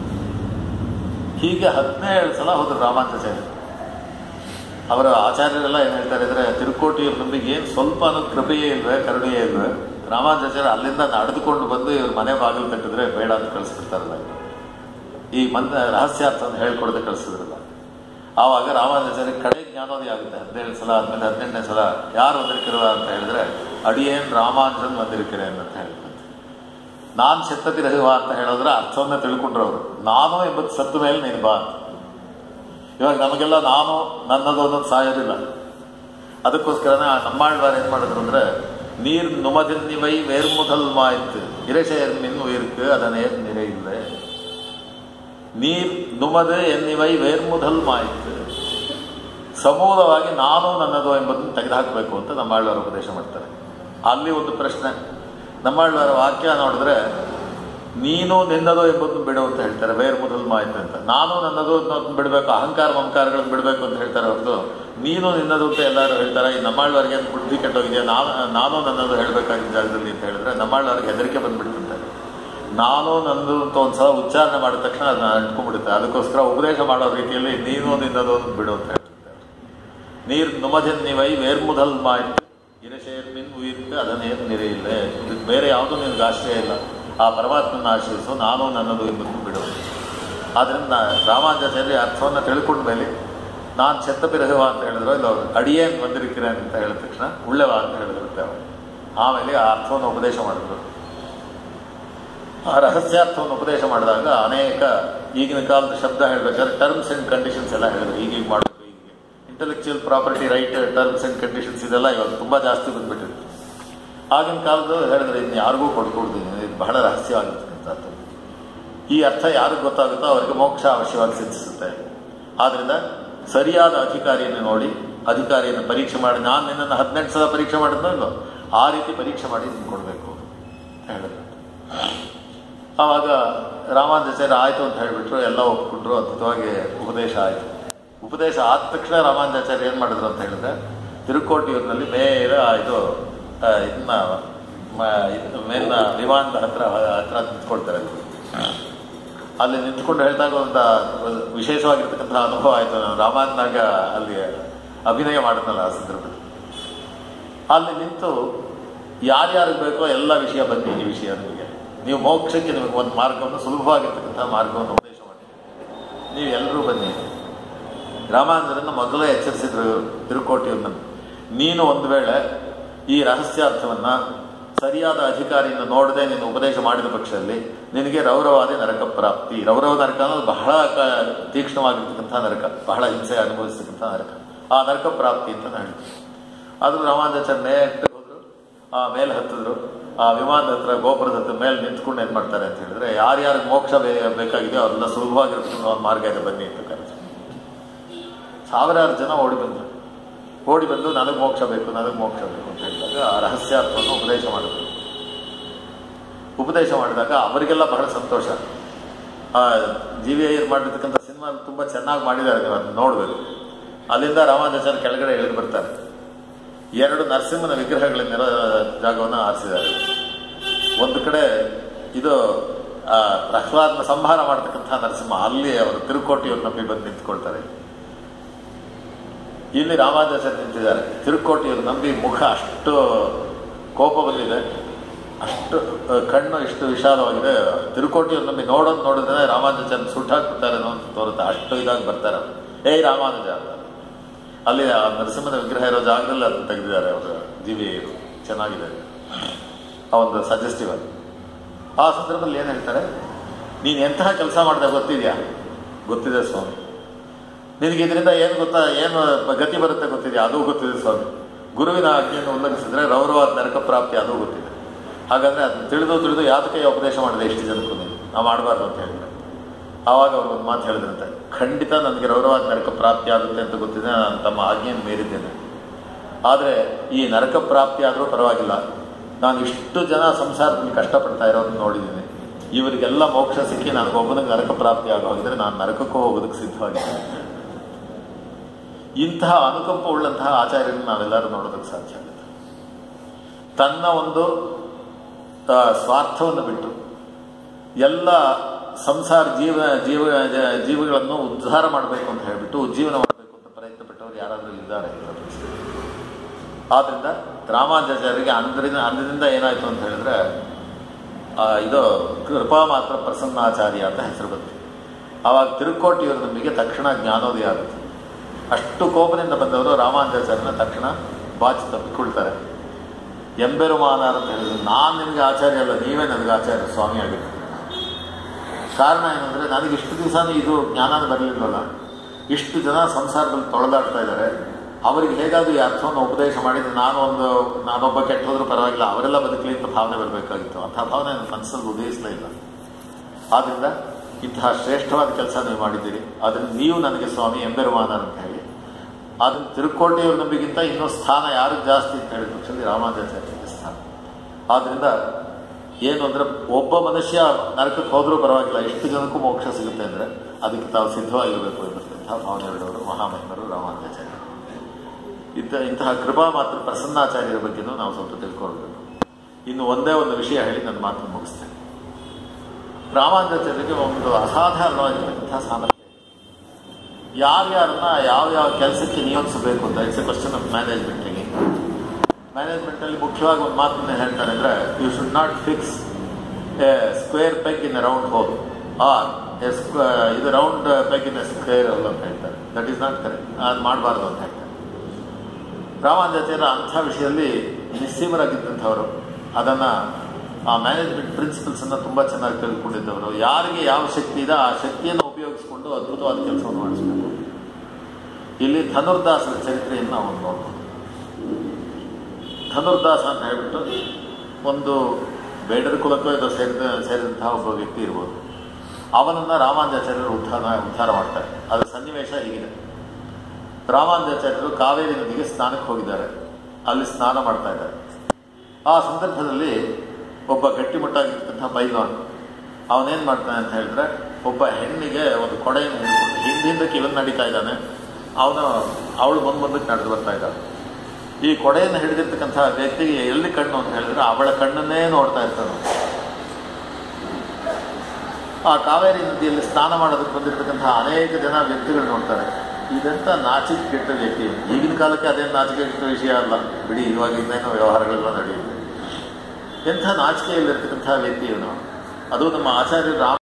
ಹೀಗೆ ಹದಿನೇಳು ಸಲ ಹೋದ್ರು ರಾಮಾನುಜಾಚಾರ್ಯ ಅವರ ಆಚಾರ್ಯರೆಲ್ಲ ಏನ್ ಹೇಳ್ತಾರೆ ಅಂದ್ರೆ ತಿರುಕೋಟಿ ನಂಬಿಗೆ ಏನು ಸ್ವಲ್ಪ ಅನ್ನೋದು ಕೃಪೆಯೇ ಇಲ್ವೇ ಕರುಣೆಯೇ ಇಲ್ವೇ ರಾಮಾನುಜಾಚಾರ್ಯ ಅಲ್ಲಿಂದ ನಡೆದುಕೊಂಡು ಬಂದು ಇವ್ರ ಮನೆ ಬಾಗಿಲು ತಟ್ಟಿದ್ರೆ ಬೇಡ ಅಂತ ಕಳಿಸ್ಬಿಡ್ತಾರಲ್ಲ ಈ ಮಂದ ರಹಸ್ಯಾರ್ಥವನ್ನು ಹೇಳ್ಕೊಡದೆ ಕಳಿಸಿದ್ರಲ್ಲ ಆವಾಗ ರಾಮಾನುಜಾಚಾರ್ಯ ಕಡೆ ಜ್ಞಾನೋದಯ ಆಗುತ್ತೆ ಹದಿನೇಳು ಸಲ ಆದ್ಮೇಲೆ ಹದಿನೆಂಟನೇ ಸಲ ಯಾರು ಬಂದಿರ್ಕಿರುವ ಅಂತ ಹೇಳಿದ್ರೆ ಅಡಿಯೇನ್ ರಾಮಾನುಜನ್ ಬಂದಿರ್ಕಿರೇನ್ ಅಂತ ಹೇಳ್ತಾರೆ ನಾನ್ ಸತ್ತ ರಹುವ ಅಂತ ಹೇಳಿದ್ರೆ ಅರ್ಥವನ್ನ ತಿಳ್ಕೊಂಡ್ರು ಅವರು ನಾನು ಎಂಬುದು ಸತ್ತ ಮೇಲೆ ನೀನು ಬಾ ಅಂತ ಇವಾಗ ನಮಗೆಲ್ಲ ನಾನು ನನ್ನದು ಅನ್ನೋದು ಸಾಯೋದಿಲ್ಲ ಅದಕ್ಕೋಸ್ಕರನೇ ಆ நம்மாழ்வார் ಏನ್ ಮಾಡಿದ್ರು ಅಂದ್ರೆ ನೀರ್ ನುಮದಿನ್ನಿವೈ ವೇರ್ಮುದಲ್ ಮಾಯ್ತು ಇರಶೇರ್ ನಿನ್ ಉயிருக்கு ಅದನ್ನೇರ್ ನಿರೆ இல்லை ನೀರ್ ನುಮದು ಎನ್ನಿವೈ ವೇರ್ಮುದಲ್ ಮಾಯ್ತು ಸಮೂಲವಾಗಿ ನಾನು ನನ್ನದು ಎಂಬುದನ್ನು ತೆಗೆದುಹಾಕಬೇಕು ಅಂತ ನಮ್ಮಾಳ್ವಾರ ಉಪದೇಶ ಮಾಡ್ತಾರೆ ಅಲ್ಲಿ ಒಂದು ಪ್ರಶ್ನೆ ನಮ್ಮಾಳ್ವಾರ ವಾಕ್ಯ ನೋಡಿದ್ರೆ ನೀನು ನಿನ್ನದು ಎಂಬುದನ್ನು ಬಿಡು ಅಂತ ಹೇಳ್ತಾರೆ ಬೇರ್ ಮೊದಲು ಮಾಹಿತಿ ಅಂತ ನಾನು ನನ್ನದು ಅನ್ನೋದನ್ನ ಬಿಡಬೇಕು ಅಹಂಕಾರ ಮಮಕಾರಗಳನ್ನು ಬಿಡಬೇಕು ಅಂತ ಹೇಳ್ತಾರೆ ಹೊರತು ನೀನು ನಿನ್ನದು ಅಂತ ಎಲ್ಲರೂ ಹೇಳ್ತಾರೆ ಈ ನಮ್ಮಾಳ್ವಾರಿಗೆ ಏನು ಬುದ್ಧಿ ಕೆಟ್ಟೋಗಿದೆಯಾ ನಾನು ನಾನು ನನ್ನದು ಹೇಳಬೇಕಾಗಿದ್ದ ಜಾಗದಲ್ಲಿ ಅಂತ ಹೇಳಿದ್ರೆ ನಮ್ಮಾಳ್ವಾರಿಗೆ ಹೆದರಿಕೆ ಬಂದ್ಬಿಡ್ತಂತೆ ನಾನು ನಂದು ಅಂತ ಒಂದ್ಸಲ ಉಚ್ಚಾರಣೆ ಮಾಡಿದ ತಕ್ಷಣ ಅದನ್ನ ಅಂಟ್ಕೊಂಡ್ಬಿಡುತ್ತೆ ಅದಕ್ಕೋಸ್ಕರ ಉಪದೇಶ ಮಾಡೋ ರೀತಿಯಲ್ಲಿ ನೀನು ನಿನ್ನದು ಅಂತ ಬಿಡು ಅಂತ ಹೇಳ್ತಾರೆ ನೀರ್ ನುಮಜನ್ನಿವೈ ವೇರ್ಮುದಲ್ ಮಾಯ್ತು ಇರಶೇರ್ ಮಿನ್ ಉಯಿರ್ತು ಅದನ್ನೇನು ನಿರೆಯಿಲ್ಲ ಇದಕ್ಕೆ ಬೇರೆ ಯಾವುದೂ ನಿನ್ಗೆ ಆಶ್ರಯ ಇಲ್ಲ ಆ ಪರಮಾತ್ಮನ ಆಶ್ರಯಿಸು ನಾನು ನನ್ನದು ಎಂಬುದನ್ನು ಬಿಡು ಆದ್ರಿಂದ ರಾಮಾನುಜಾಚಾರ್ಯ ಅರ್ಥವನ್ನು ತಿಳ್ಕೊಂಡ ಮೇಲೆ ನಾನು ಚೆತ್ತ ಪಿರಹುವ ಅಂತ ಹೇಳಿದ್ರು ಇಲ್ಲ ಅವರು ಅಡಿಯೇನ್ ಬಂದಿರ್ತೀರೇನ್ ಅಂತ ಹೇಳಿದ ತಕ್ಷಣ ಉಳ್ಳೆವ ಅಂತ ಹೇಳಿದಿರುತ್ತೆ ಅವರು ಆಮೇಲೆ ಆ ಅರ್ಥವನ್ನು ಉಪದೇಶ ಮಾಡಿದ್ರು ಆ ರಹಸ್ಯಾರ್ಥವನ್ನು ಉಪದೇಶ ಮಾಡಿದಾಗ ಅನೇಕ ಈಗಿನ ಕಾಲದ ಶಬ್ದ ಹೇಳ್ಬೇಕಾದ್ರೆ ಟರ್ಮ್ಸ್ ಅಂಡ್ ಕಂಡೀಷನ್ಸ್ ಎಲ್ಲ ಹೇಳಿದ್ರು ಈಗೀಗ ಮಾಡಬೇಕು ಹೀಗೆ intellectual property right terms and conditions ಇದೆಲ್ಲ ಇವಾಗ ತುಂಬಾ ಜಾಸ್ತಿ ಬಂದ್ಬಿಟ್ಟಿರುತ್ತೆ ಆಗಿನ ಕಾಲದ ಹೇಳಿದ್ರೆ ಇನ್ನು ಯಾರಿಗೂ ಕೊಡ್ಕೊಡ್ತೀನಿ ಇದು ಬಹಳ ರಹಸ್ಯವಾಗಿರ್ತಕ್ಕಂಥದ್ದು ಈ ಅರ್ಥ ಯಾರಿಗೆ ಗೊತ್ತಾಗುತ್ತೋ ಅವರಿಗೆ ಮೋಕ್ಷ ಅವಶ್ಯವಾಗಿ ಸಿದ್ಧಿಸುತ್ತೆ ಆದ್ರಿಂದ ಸರಿಯಾದ ಅಧಿಕಾರಿಯನ್ನು ನೋಡಿ ಅಧಿಕಾರಿಯನ್ನು ಪರೀಕ್ಷೆ ಮಾಡಿ ನಾನು ನಿನ್ನನ್ನು ಹದಿನೆಂಟು ಸಲ ಪರೀಕ್ಷೆ ಮಾಡಿದ್ನೋ ಇಲ್ಲೋ ಆ ರೀತಿ ಪರೀಕ್ಷೆ ಮಾಡಿ ನಿಮ್ಗೆ ಕೊಡಬೇಕು ಹೇಳಿದ್ರು ಆವಾಗ ರಾಮಾನುಜಾಚಾರ್ಯ ಆಯ್ತು ಅಂತ ಹೇಳಿಬಿಟ್ರು ಎಲ್ಲ ಒಪ್ಕೊಂಡ್ರು ಅದ್ಭುತವಾಗಿ ಉಪದೇಶ ಆಯ್ತು ಉಪದೇಶ ಆದ ತಕ್ಷಣ ರಾಮಾನುಜಾಚಾರ್ಯ ಏನ್ ಮಾಡಿದ್ರು ಅಂತ ಹೇಳಿದ್ರೆ ತಿರುಕೋಟಿಯೂರಿನಲ್ಲಿ ಮೇಲೆ ಇದು ಆ, ಇದನ್ನ ಮ- ಇದ್ನ ಮೇಲಿನ ವಿಮಾನದ ಹತ್ರ ಹತ್ರ ನಿಂತ್ಕೊಳ್ತಾರೆ ಅಲ್ಲಿ ನಿಂತ್ಕೊಂಡು ಹೇಳಿದಾಗ ಒಂದು ವಿಶೇಷವಾಗಿರ್ತಕ್ಕಂಥ ಅನುಭವ ಆಯ್ತು ನಾನು ರಾಮಾಯಣನಾಗ ಅಲ್ಲಿ ಅಭಿನಯ ಮಾಡಿದ್ನಲ್ಲ ಆ ಸಂದರ್ಭದಲ್ಲಿ ಅಲ್ಲಿ ನಿಂತು ಯಾರ್ಯಾರಿಗೆ ಬೇಕೋ ಎಲ್ಲ ವಿಷಯ ಬನ್ನಿ ಈ ವಿಷಯ ನಿಮಗೆ ನೀವು ಮೋಕ್ಷಕ್ಕೆ ನಿಮಗೆ ಒಂದು ಮಾರ್ಗವನ್ನು ಸುಲಭವಾಗಿರ್ತಕ್ಕಂಥ ಮಾರ್ಗವನ್ನು ಉಪದೇಶ ಮಾಡಿ ನೀವು ಎಲ್ಲರೂ ಬನ್ನಿ ರಾಮಾಂಜರನ್ನ ಮೊದಲೇ ಎಚ್ಚರಿಸಿದ್ರು ತಿರುಕೋಟಿಯನ್ನ ನೀನು ಒಂದು ವೇಳೆ ಈ ರಹಸ್ಯಾರ್ಥವನ್ನ ಸರಿಯಾದ ಅಧಿಕಾರಿಯನ್ನು ನೋಡದೆ ನೀನು ಉಪದೇಶ ಮಾಡಿದ ಪಕ್ಷದಲ್ಲಿ ನಿನಗೆ ರೌರವಾದಿ ನರಕ ಪ್ರಾಪ್ತಿ ರೌರವ ನರಕ ಅನ್ನೋದು ಬಹಳ ಕ- ತೀಕ್ಷ್ಣವಾಗಿರ್ತಕ್ಕಂಥ ನರಕ ಬಹಳ ಹಿಂಸೆ ಅನುಭವಿಸ್ತಕ್ಕಂಥ ನರಕ ಆ ನರಕ ಪ್ರಾಪ್ತಿ ಅಂತ ನಾನು ಹೇಳ್ತೀನಿ ಆದ್ರೂ ರಾಮಾನುಜಾಚಾರ್ಯ ನೇಟ್ ಹೋದ್ರು ಆ ಮೇಲೆ ಹತ್ತಿದ್ರು ಆ ವಿಮಾನದ ಹತ್ರ ಗೋಪುರದ ಹತ್ರ ಮೇಲೆ ನಿಂತ್ಕೊಂಡು ಏನ್ ಮಾಡ್ತಾರೆ ಅಂತ ಹೇಳಿದ್ರೆ ಯಾರ್ಯಾರಿಗೆ ಮೋಕ್ಷ ಬೇ- ಬೇಕಾಗಿದೆಯೋ ಅವ್ರನ್ನ ಸುಲಭವಾಗಿರ್ತಕ್ಕಂಥ ಒಂದು ಮಾರ್ಗ ಇದೆ ಬನ್ನಿ ಅಂತ ಕರೆದ್ರು ಸಾವಿರಾರು ಜನ ಓಡಿ ಬಂದರು ಓಡಿ ಬಂದು ನನಗೆ ಮೋಕ್ಷ ಬೇಕು ನನಗೆ ಮೋಕ್ಷ ಬೇಕು ಅಂತ ಹೇಳಿದಾಗ ಆ ರಹಸ್ಯಾರ್ಥವನ್ನು ಉಪದೇಶ ಮಾಡಿದ್ರು ಉಪದೇಶ ಮಾಡಿದಾಗ ಅವರಿಗೆಲ್ಲ ಬಹಳ ಸಂತೋಷ ಆ ಜಿ ವಿ ಐರ್ ಮಾಡಿರ್ತಕ್ಕಂಥ ಸಿನಿಮಾ ತುಂಬಾ ಚೆನ್ನಾಗಿ ಮಾಡಿದ್ದಾರೆ ನೀವು ಅದನ್ನ ನೋಡ್ಬೇಕು ಅಲ್ಲಿಂದ ರಾಮಾನುಜಾಚಾರ್ಯ ಕೆಳಗಡೆ ಇಳಿದು ಬರ್ತಾರೆ ಎರಡು ನರಸಿಂಹನ ವಿಗ್ರಹಗಳಿಂದಿರೋ ಜಾಗವನ್ನು ಆರಿಸಿದ್ದಾರೆ ಒಂದು ಕಡೆ ಇದು ಆ, ಪ್ರಹ್ಲಾದ್ನ ಸಂಹಾರ ಮಾಡತಕ್ಕಂಥ ನರಸಿಂಹ ಅಲ್ಲಿ ಅವರು ತಿರುಕೋಟಿಯವ್ರು ನಂಬಿ ಬಂದು ನಿಂತ್ಕೊಳ್ತಾರೆ ಇಲ್ಲಿ ರಾಮಾನುಜಾಚಾರ್ಯ ನಿಂತಿದ್ದಾರೆ ತಿರುಕೋಟಿಯವ್ರು ನಂಬಿ ಮುಖ ಅಷ್ಟು ಕೋಪ ಬಂದಿದೆ ಅಷ್ಟು ಆ, ಕಣ್ಣು ಇಷ್ಟು ವಿಶಾಲವಾಗಿದೆ ತಿರುಕೋಟಿಯವ್ರು ನಂಬಿ ನೋಡೋದು ನೋಡಿದ್ರೆ ರಾಮಾನುಜಾಚಾರ್ಯ ಸುಟ್ಟಾಕ್ಬಿಡ್ತಾರೆ ಅನ್ನೋ ಅಂತ ತೋರುತ್ತೆ ಅಷ್ಟು ಇದಾಗಿ ಬರ್ತಾರೆ ಅವ್ರು. ಏಯ್ ರಾಮಾನುಜ ಅಂತ ಅಲ್ಲಿ ಆ ನರಸಿಂಹನ ವಿಗ್ರಹ ಇರೋ ಜಾಗದಲ್ಲಿ ಅದನ್ನು ತೆಗೆದಿದ್ದಾರೆ ಅವರು ದಿವಿ ಚೆನ್ನಾಗಿದೆ ಆ ಒಂದು ಸಜೆಸ್ಟಿವ್ ಆಗಿ ಆ ಸಂದರ್ಭದಲ್ಲಿ ಏನು ಹೇಳ್ತಾರೆ ನೀನು ಎಂತಹ ಕೆಲಸ ಮಾಡಿದೆ ಗೊತ್ತಿದ್ಯಾ ಗೊತ್ತಿದೆ ಸ್ವಾಮಿ ನಿನಗೆ ಇದರಿಂದ ಏನು ಗೊತ್ತಾ ಏನು ಗತಿ ಬರುತ್ತೆ ಗೊತ್ತಿದೆಯಾ ಅದು ಗೊತ್ತಿದೆ ಸ್ವಾಮಿ ಗುರುವಿನ ಆಜ್ಞೆಯನ್ನು ಉಲ್ಲಂಘಿಸಿದ್ರೆ ರೌರವಾದ ನರಕ ಪ್ರಾಪ್ತಿ ಅದು ಗೊತ್ತಿದೆ ಹಾಗಾದ್ರೆ ಅದನ್ನ ತಿಳಿದು ತಿಳಿದು ಯಾತಕ್ಕೆ ಉಪದೇಶ ಮಾಡಿದೆ ಇಷ್ಟು ಜನಕ್ಕೂ ನೀನು ನಾವು ಮಾಡಬಾರ್ದು ಅಂತ ಹೇಳಿದ್ರೆ ಆವಾಗ ಅವರು ಒಂದು ಮಾತು ಹೇಳಿದ್ರಂತೆ ಖಂಡಿತ ನನಗೆ ರೌರವಾದ ನರಕ ಪ್ರಾಪ್ತಿ ಆಗುತ್ತೆ ಅಂತ ಗೊತ್ತಿದೆ ನಾನು ತಮ್ಮ ಆಜ್ಞೆಯನ್ನು ಮೀರಿದ್ದೇನೆ ಆದರೆ ಈ ನರಕ ಪ್ರಾಪ್ತಿ ಆದರೂ ಪರವಾಗಿಲ್ಲ ನಾನು ಇಷ್ಟು ಜನ ಸಂಸಾರದಲ್ಲಿ ಕಷ್ಟಪಡ್ತಾ ಇರೋದನ್ನ ನೋಡಿದ್ದೀನಿ ಇವರಿಗೆಲ್ಲ ಮೋಕ್ಷ ಸಿಕ್ಕಿ ನನಗೆ ಒಬ್ಬನಿಗೆ ನರಕ ಪ್ರಾಪ್ತಿ ಆಗೋಗಿದ್ರೆ ನಾನು ನರಕಕ್ಕೂ ಹೋಗೋದಕ್ಕೆ ಸಿದ್ಧವಾಗಿದ್ದೇನೆ ಇಂತಹ ಅನುಕಂಪ ಉಳ್ಳಂತಹ ಆಚಾರ್ಯರನ್ನು ನಾವೆಲ್ಲರೂ ನೋಡೋದಕ್ಕೆ ಸಾಧ್ಯ ಆಗುತ್ತೆ ತನ್ನ ಒಂದು ಆ, ಸ್ವಾರ್ಥವನ್ನು ಬಿಟ್ಟು ಎಲ್ಲ ಸಂಸಾರ ಜೀವ ಜೀವ ಜೀವಿಗಳನ್ನು ಉದ್ಧಾರ ಮಾಡಬೇಕು ಅಂತ ಹೇಳಿಬಿಟ್ಟು ಉಜ್ಜೀವನ ಮಾಡಬೇಕು ಅಂತ ಪ್ರಯತ್ನ ಪಟ್ಟವರು ಯಾರಾದರೂ ಇದ್ದಾರೆ ಈ ಪ್ರಪಂಚದಲ್ಲಿ. ಆದ್ರಿಂದ ರಾಮಾನುಜಾಚಾರ್ಯರಿಗೆ ಅಂದ್ರಿಂದ ಅಂದಿನಿಂದ ಏನಾಯ್ತು ಅಂತ ಹೇಳಿದ್ರೆ ಆ, ಇದು ಕೃಪಾ ಮಾತ್ರ ಪ್ರಸನ್ನಾಚಾರ್ಯ ಅಂತ ಹೆಸರು ಬಂತು ಆವಾಗ ತಿರುಕೋಟಿಯವರು ನಮಗೆ ತಕ್ಷಣ ಜ್ಞಾನೋದಯ ಆಗುತ್ತೆ ಅಷ್ಟು ಕೋಪದಿಂದ ಬಂದವರು ರಾಮಾನುಜಾಚಾರ್ಯನ ತಕ್ಷಣ ಬಾಚಿ ತಪ್ಪಿಕೊಳ್ತಾರೆ ಎಂಬೆರುಮಾನಾರ್ ಅಂತ ಹೇಳಿದ್ರು ನಾನು ನಿಮಗೆ ಆಚಾರ್ಯ ಅಲ್ಲ ನೀವೇ ನನಗೆ ಆಚಾರ್ಯ ಸ್ವಾಮಿ ಆಗಿರ್ತೀರಿ ಕಾರಣ ಏನಂದ್ರೆ ನನಗೆ ಇಷ್ಟು ದಿವಸನೂ ಇದು ಜ್ಞಾನನೇ ಬರಲಿಲ್ವಲ್ಲ ಇಷ್ಟು ಜನ ಸಂಸಾರದಲ್ಲಿ ತೊಳೆದಾಡ್ತಾ ಇದ್ದಾರೆ ಅವರಿಗೆ ಹೇಗಾದ್ರೂ ಈ ಅರ್ಥವನ್ನು ಉಪದೇಶ ಮಾಡಿದ್ರೆ ನಾನು ಒಂದು ನಾನೊಬ್ಬ ಕೆಟ್ಟ ಹೋದ್ರೂ ಪರವಾಗಿಲ್ಲ ಅವರೆಲ್ಲ ಬದುಕಲಿ ಅಂತ ಭಾವನೆ ಬರಬೇಕಾಗಿತ್ತು ಅಂಥ ಭಾವನೆ ನನ್ನ ಮನಸ್ಸಲ್ಲಿ ಉದಯಿಸಲೇ ಇಲ್ಲ ಆದ್ರಿಂದ ಇಂತಹ ಶ್ರೇಷ್ಠವಾದ ಕೆಲಸ ನೀವು ಮಾಡಿದ್ದೀರಿ ಅದನ್ನು ನೀವು ನನಗೆ ಸ್ವಾಮಿ ಎಂಬೆರುಮಾನ ಅಂತ ಹೇಳಿ ಅದನ್ನು ತಿರುಕೋಟೆಯವ್ರ ನಂಬಿಗಿಂತ ಇನ್ನೂ ಸ್ಥಾನ ಯಾರು ಜಾಸ್ತಿ ಅಂತ ಹೇಳಿದ ಪಕ್ಷದಲ್ಲಿ ರಾಮಾನುಜಾಚಾರ್ಯರಿಗೆ ಸ್ಥಾನ ಆದ್ರಿಂದ ಏನು ಅಂದ್ರೆ ಒಬ್ಬ ಮನುಷ್ಯ ನರಕಕ್ಕೆ ಹೋದ್ರೂ ಪರವಾಗಿಲ್ಲ ಎಷ್ಟು ಜನಕ್ಕೂ ಮೋಕ್ಷ ಸಿಗುತ್ತೆ ಅಂದ್ರೆ ಅದಕ್ಕೆ ತಾವು ಸಿದ್ಧವಾಗಿರಬೇಕು ಎಂಬಂತಹ ಭಾವನೆಯುಳ್ಳವರು ಮಹಾಮಹಿಮರು ರಾಮಾನುಜಾಚಾರ್ಯ ಇಂಥ ಇಂತಹ ಕೃಪಾ ಮಾತ್ರ ಪ್ರಸನ್ನಾಚಾರ್ಯರ ಬಗ್ಗೆನೂ ನಾವು ಸ್ವಲ್ಪ ತಿಳ್ಕೊಳ್ಬೇಕು ಇನ್ನು ಒಂದೇ ಒಂದು ವಿಷಯ ಹೇಳಿ ನನ್ನ ಮಾತನ್ನು ಮುಗಿಸ್ತೇನೆ ರಾಮಾನುಜಾಚಾರ್ಯರಿಗೆ ಒಂದು ಅಸಾಧಾರಣವಾಗಿರ್ತಕ್ಕಂಥ ಸಾಮರ್ಥ್ಯ ಇದೆ. ಯಾರ್ಯಾರನ್ನ ಯಾವ ಯಾವ ಕೆಲಸಕ್ಕೆ ನಿಯೋಜಿಸಬೇಕು ಅಂತ ಇಟ್ಸ್ ಎ ಕ್ವಶನ್ ಆಫ್ ಮ್ಯಾನೇಜ್ಮೆಂಟಿಗೆ ಮ್ಯಾನೇಜ್ಮೆಂಟಲ್ಲಿ ಮುಖ್ಯವಾಗಿ ಒಂದು ಮಾತನ್ನ ಹೇಳ್ತಾರೆ ಅಂದರೆ you should not fix a square peg in a round hole or a ಇದು round peg in a square hole ಅಂತ ಹೇಳ್ತಾರೆ ದಟ್ ಈಸ್ ನಾಟ್ ಕರೆಕ್ಟ್ ಅದು ಮಾಡಬಾರ್ದು ಅಂತ ಹೇಳ್ತಾರೆ ರಾಮಾನುಜಾಚಾರ್ಯ ಅಂಥ ವಿಷಯದಲ್ಲಿ ನಿಸ್ಸೀಮರಾಗಿದ್ದಂಥವರು ಅದನ್ನು ಆ ಮ್ಯಾನೇಜ್ಮೆಂಟ್ ಪ್ರಿನ್ಸಿಪಲ್ಸನ್ನು ತುಂಬ ಚೆನ್ನಾಗಿ ತಿಳ್ಕೊಂಡಿದ್ದವರು ಯಾರಿಗೆ ಯಾವ ಶಕ್ತಿ ಇದೆ ಆ ಶಕ್ತಿಯನ್ನು ಉಪಯೋಗಿಸಿಕೊಂಡು ಅದ್ಭುತವಾದ ಕೆಲಸವನ್ನು ಮಾಡಿಸಬೇಕು ಇಲ್ಲಿ ಧನುರ್ದಾಸರ ಚರಿತ್ರೆಯನ್ನು ನಾವು ನೋಡ್ಬೋದು ಧನುರ್ದಾಸ ಅಂತ ಹೇಳ್ಬಿಟ್ಟು ಒಂದು ಬೇಡರ ಕುಲಕ್ಕೂ ಇದು ಸೇರಿದ ಸೇರಿದಂತಹ ಒಬ್ಬ ವ್ಯಕ್ತಿ ಇರ್ಬೋದು ಅವನನ್ನು ರಾಮಾನುಜಾಚಾರ್ಯರು ಉದ್ಧಾರ ಉದ್ಧಾರ ಮಾಡ್ತಾರೆ ಅದರ ಸನ್ನಿವೇಶ ಹೀಗಿದೆ ರಾಮಾನುಜಾಚಾರ್ಯರು ಕಾವೇರಿ ನದಿಗೆ ಸ್ನಾನಕ್ಕೆ ಹೋಗಿದ್ದಾರೆ ಅಲ್ಲಿ ಸ್ನಾನ ಮಾಡ್ತಾ ಇದ್ದಾರೆ ಆ ಸಂದರ್ಭದಲ್ಲಿ ಒಬ್ಬ ಗಟ್ಟಿಮುಟ್ಟಾಗಿರ್ತಕ್ಕಂಥ ಪೈಲ್ವಾನ್ ಅವನೇನ್ ಮಾಡ್ತಾನೆ ಅಂತ ಹೇಳಿದ್ರೆ ಒಬ್ಬ ಹೆಣ್ಣಿಗೆ ಒಂದು ಕೊಡೆಯನ್ನು ಹಿಡ್ಕೊಂಡು ಹಿಂದಿಂದಕ್ಕೆ ಇವನ್ ನಡೀತಾ ಇದ್ದಾನೆ ಅವನು ಅವಳು ಮುಂದ್ ಮುಂದಕ್ಕೆ ನಡೆದು ಬರ್ತಾ ಇದ್ದಾಳೆ ಈ ಕೊಡೆಯನ್ನು ಹಿಡಿದಿರ್ತಕ್ಕಂಥ ವ್ಯಕ್ತಿಗೆ ಎಲ್ಲಿ ಕಣ್ಣು ಅಂತ ಹೇಳಿದ್ರೆ ಅವಳ ಕಣ್ಣನ್ನೇ ನೋಡ್ತಾ ಇರ್ತಾನೆ ಆ ಕಾವೇರಿ ನದಿಯಲ್ಲಿ ಸ್ನಾನ ಮಾಡೋದಕ್ಕೆ ಬಂದಿರತಕ್ಕಂತಹ ಅನೇಕ ಜನ ವ್ಯಕ್ತಿಗಳು ನೋಡ್ತಾರೆ ಇದೆಂತ ನಾಚಿಕೆ ಕೆಟ್ಟ ವ್ಯಕ್ತಿ ಈಗಿನ ಕಾಲಕ್ಕೆ ಅದೇನು ನಾಚಿಕೆ ಕೆಟ್ಟ ವಿಷಯ ಅಲ್ಲ ಬಿಡಿ ಇವಾಗ ಇನ್ನೇನು ವ್ಯವಹಾರಗಳೆಲ್ಲ ನಡೆಯುತ್ತೆ ಎಂಥ ನಾಚಿಕೆಯಲ್ಲಿರ್ತಕ್ಕಂಥ ವ್ಯಕ್ತಿ ಇವನು ಅದು ನಮ್ಮ ಆಚಾರ್ಯ ರಾಮ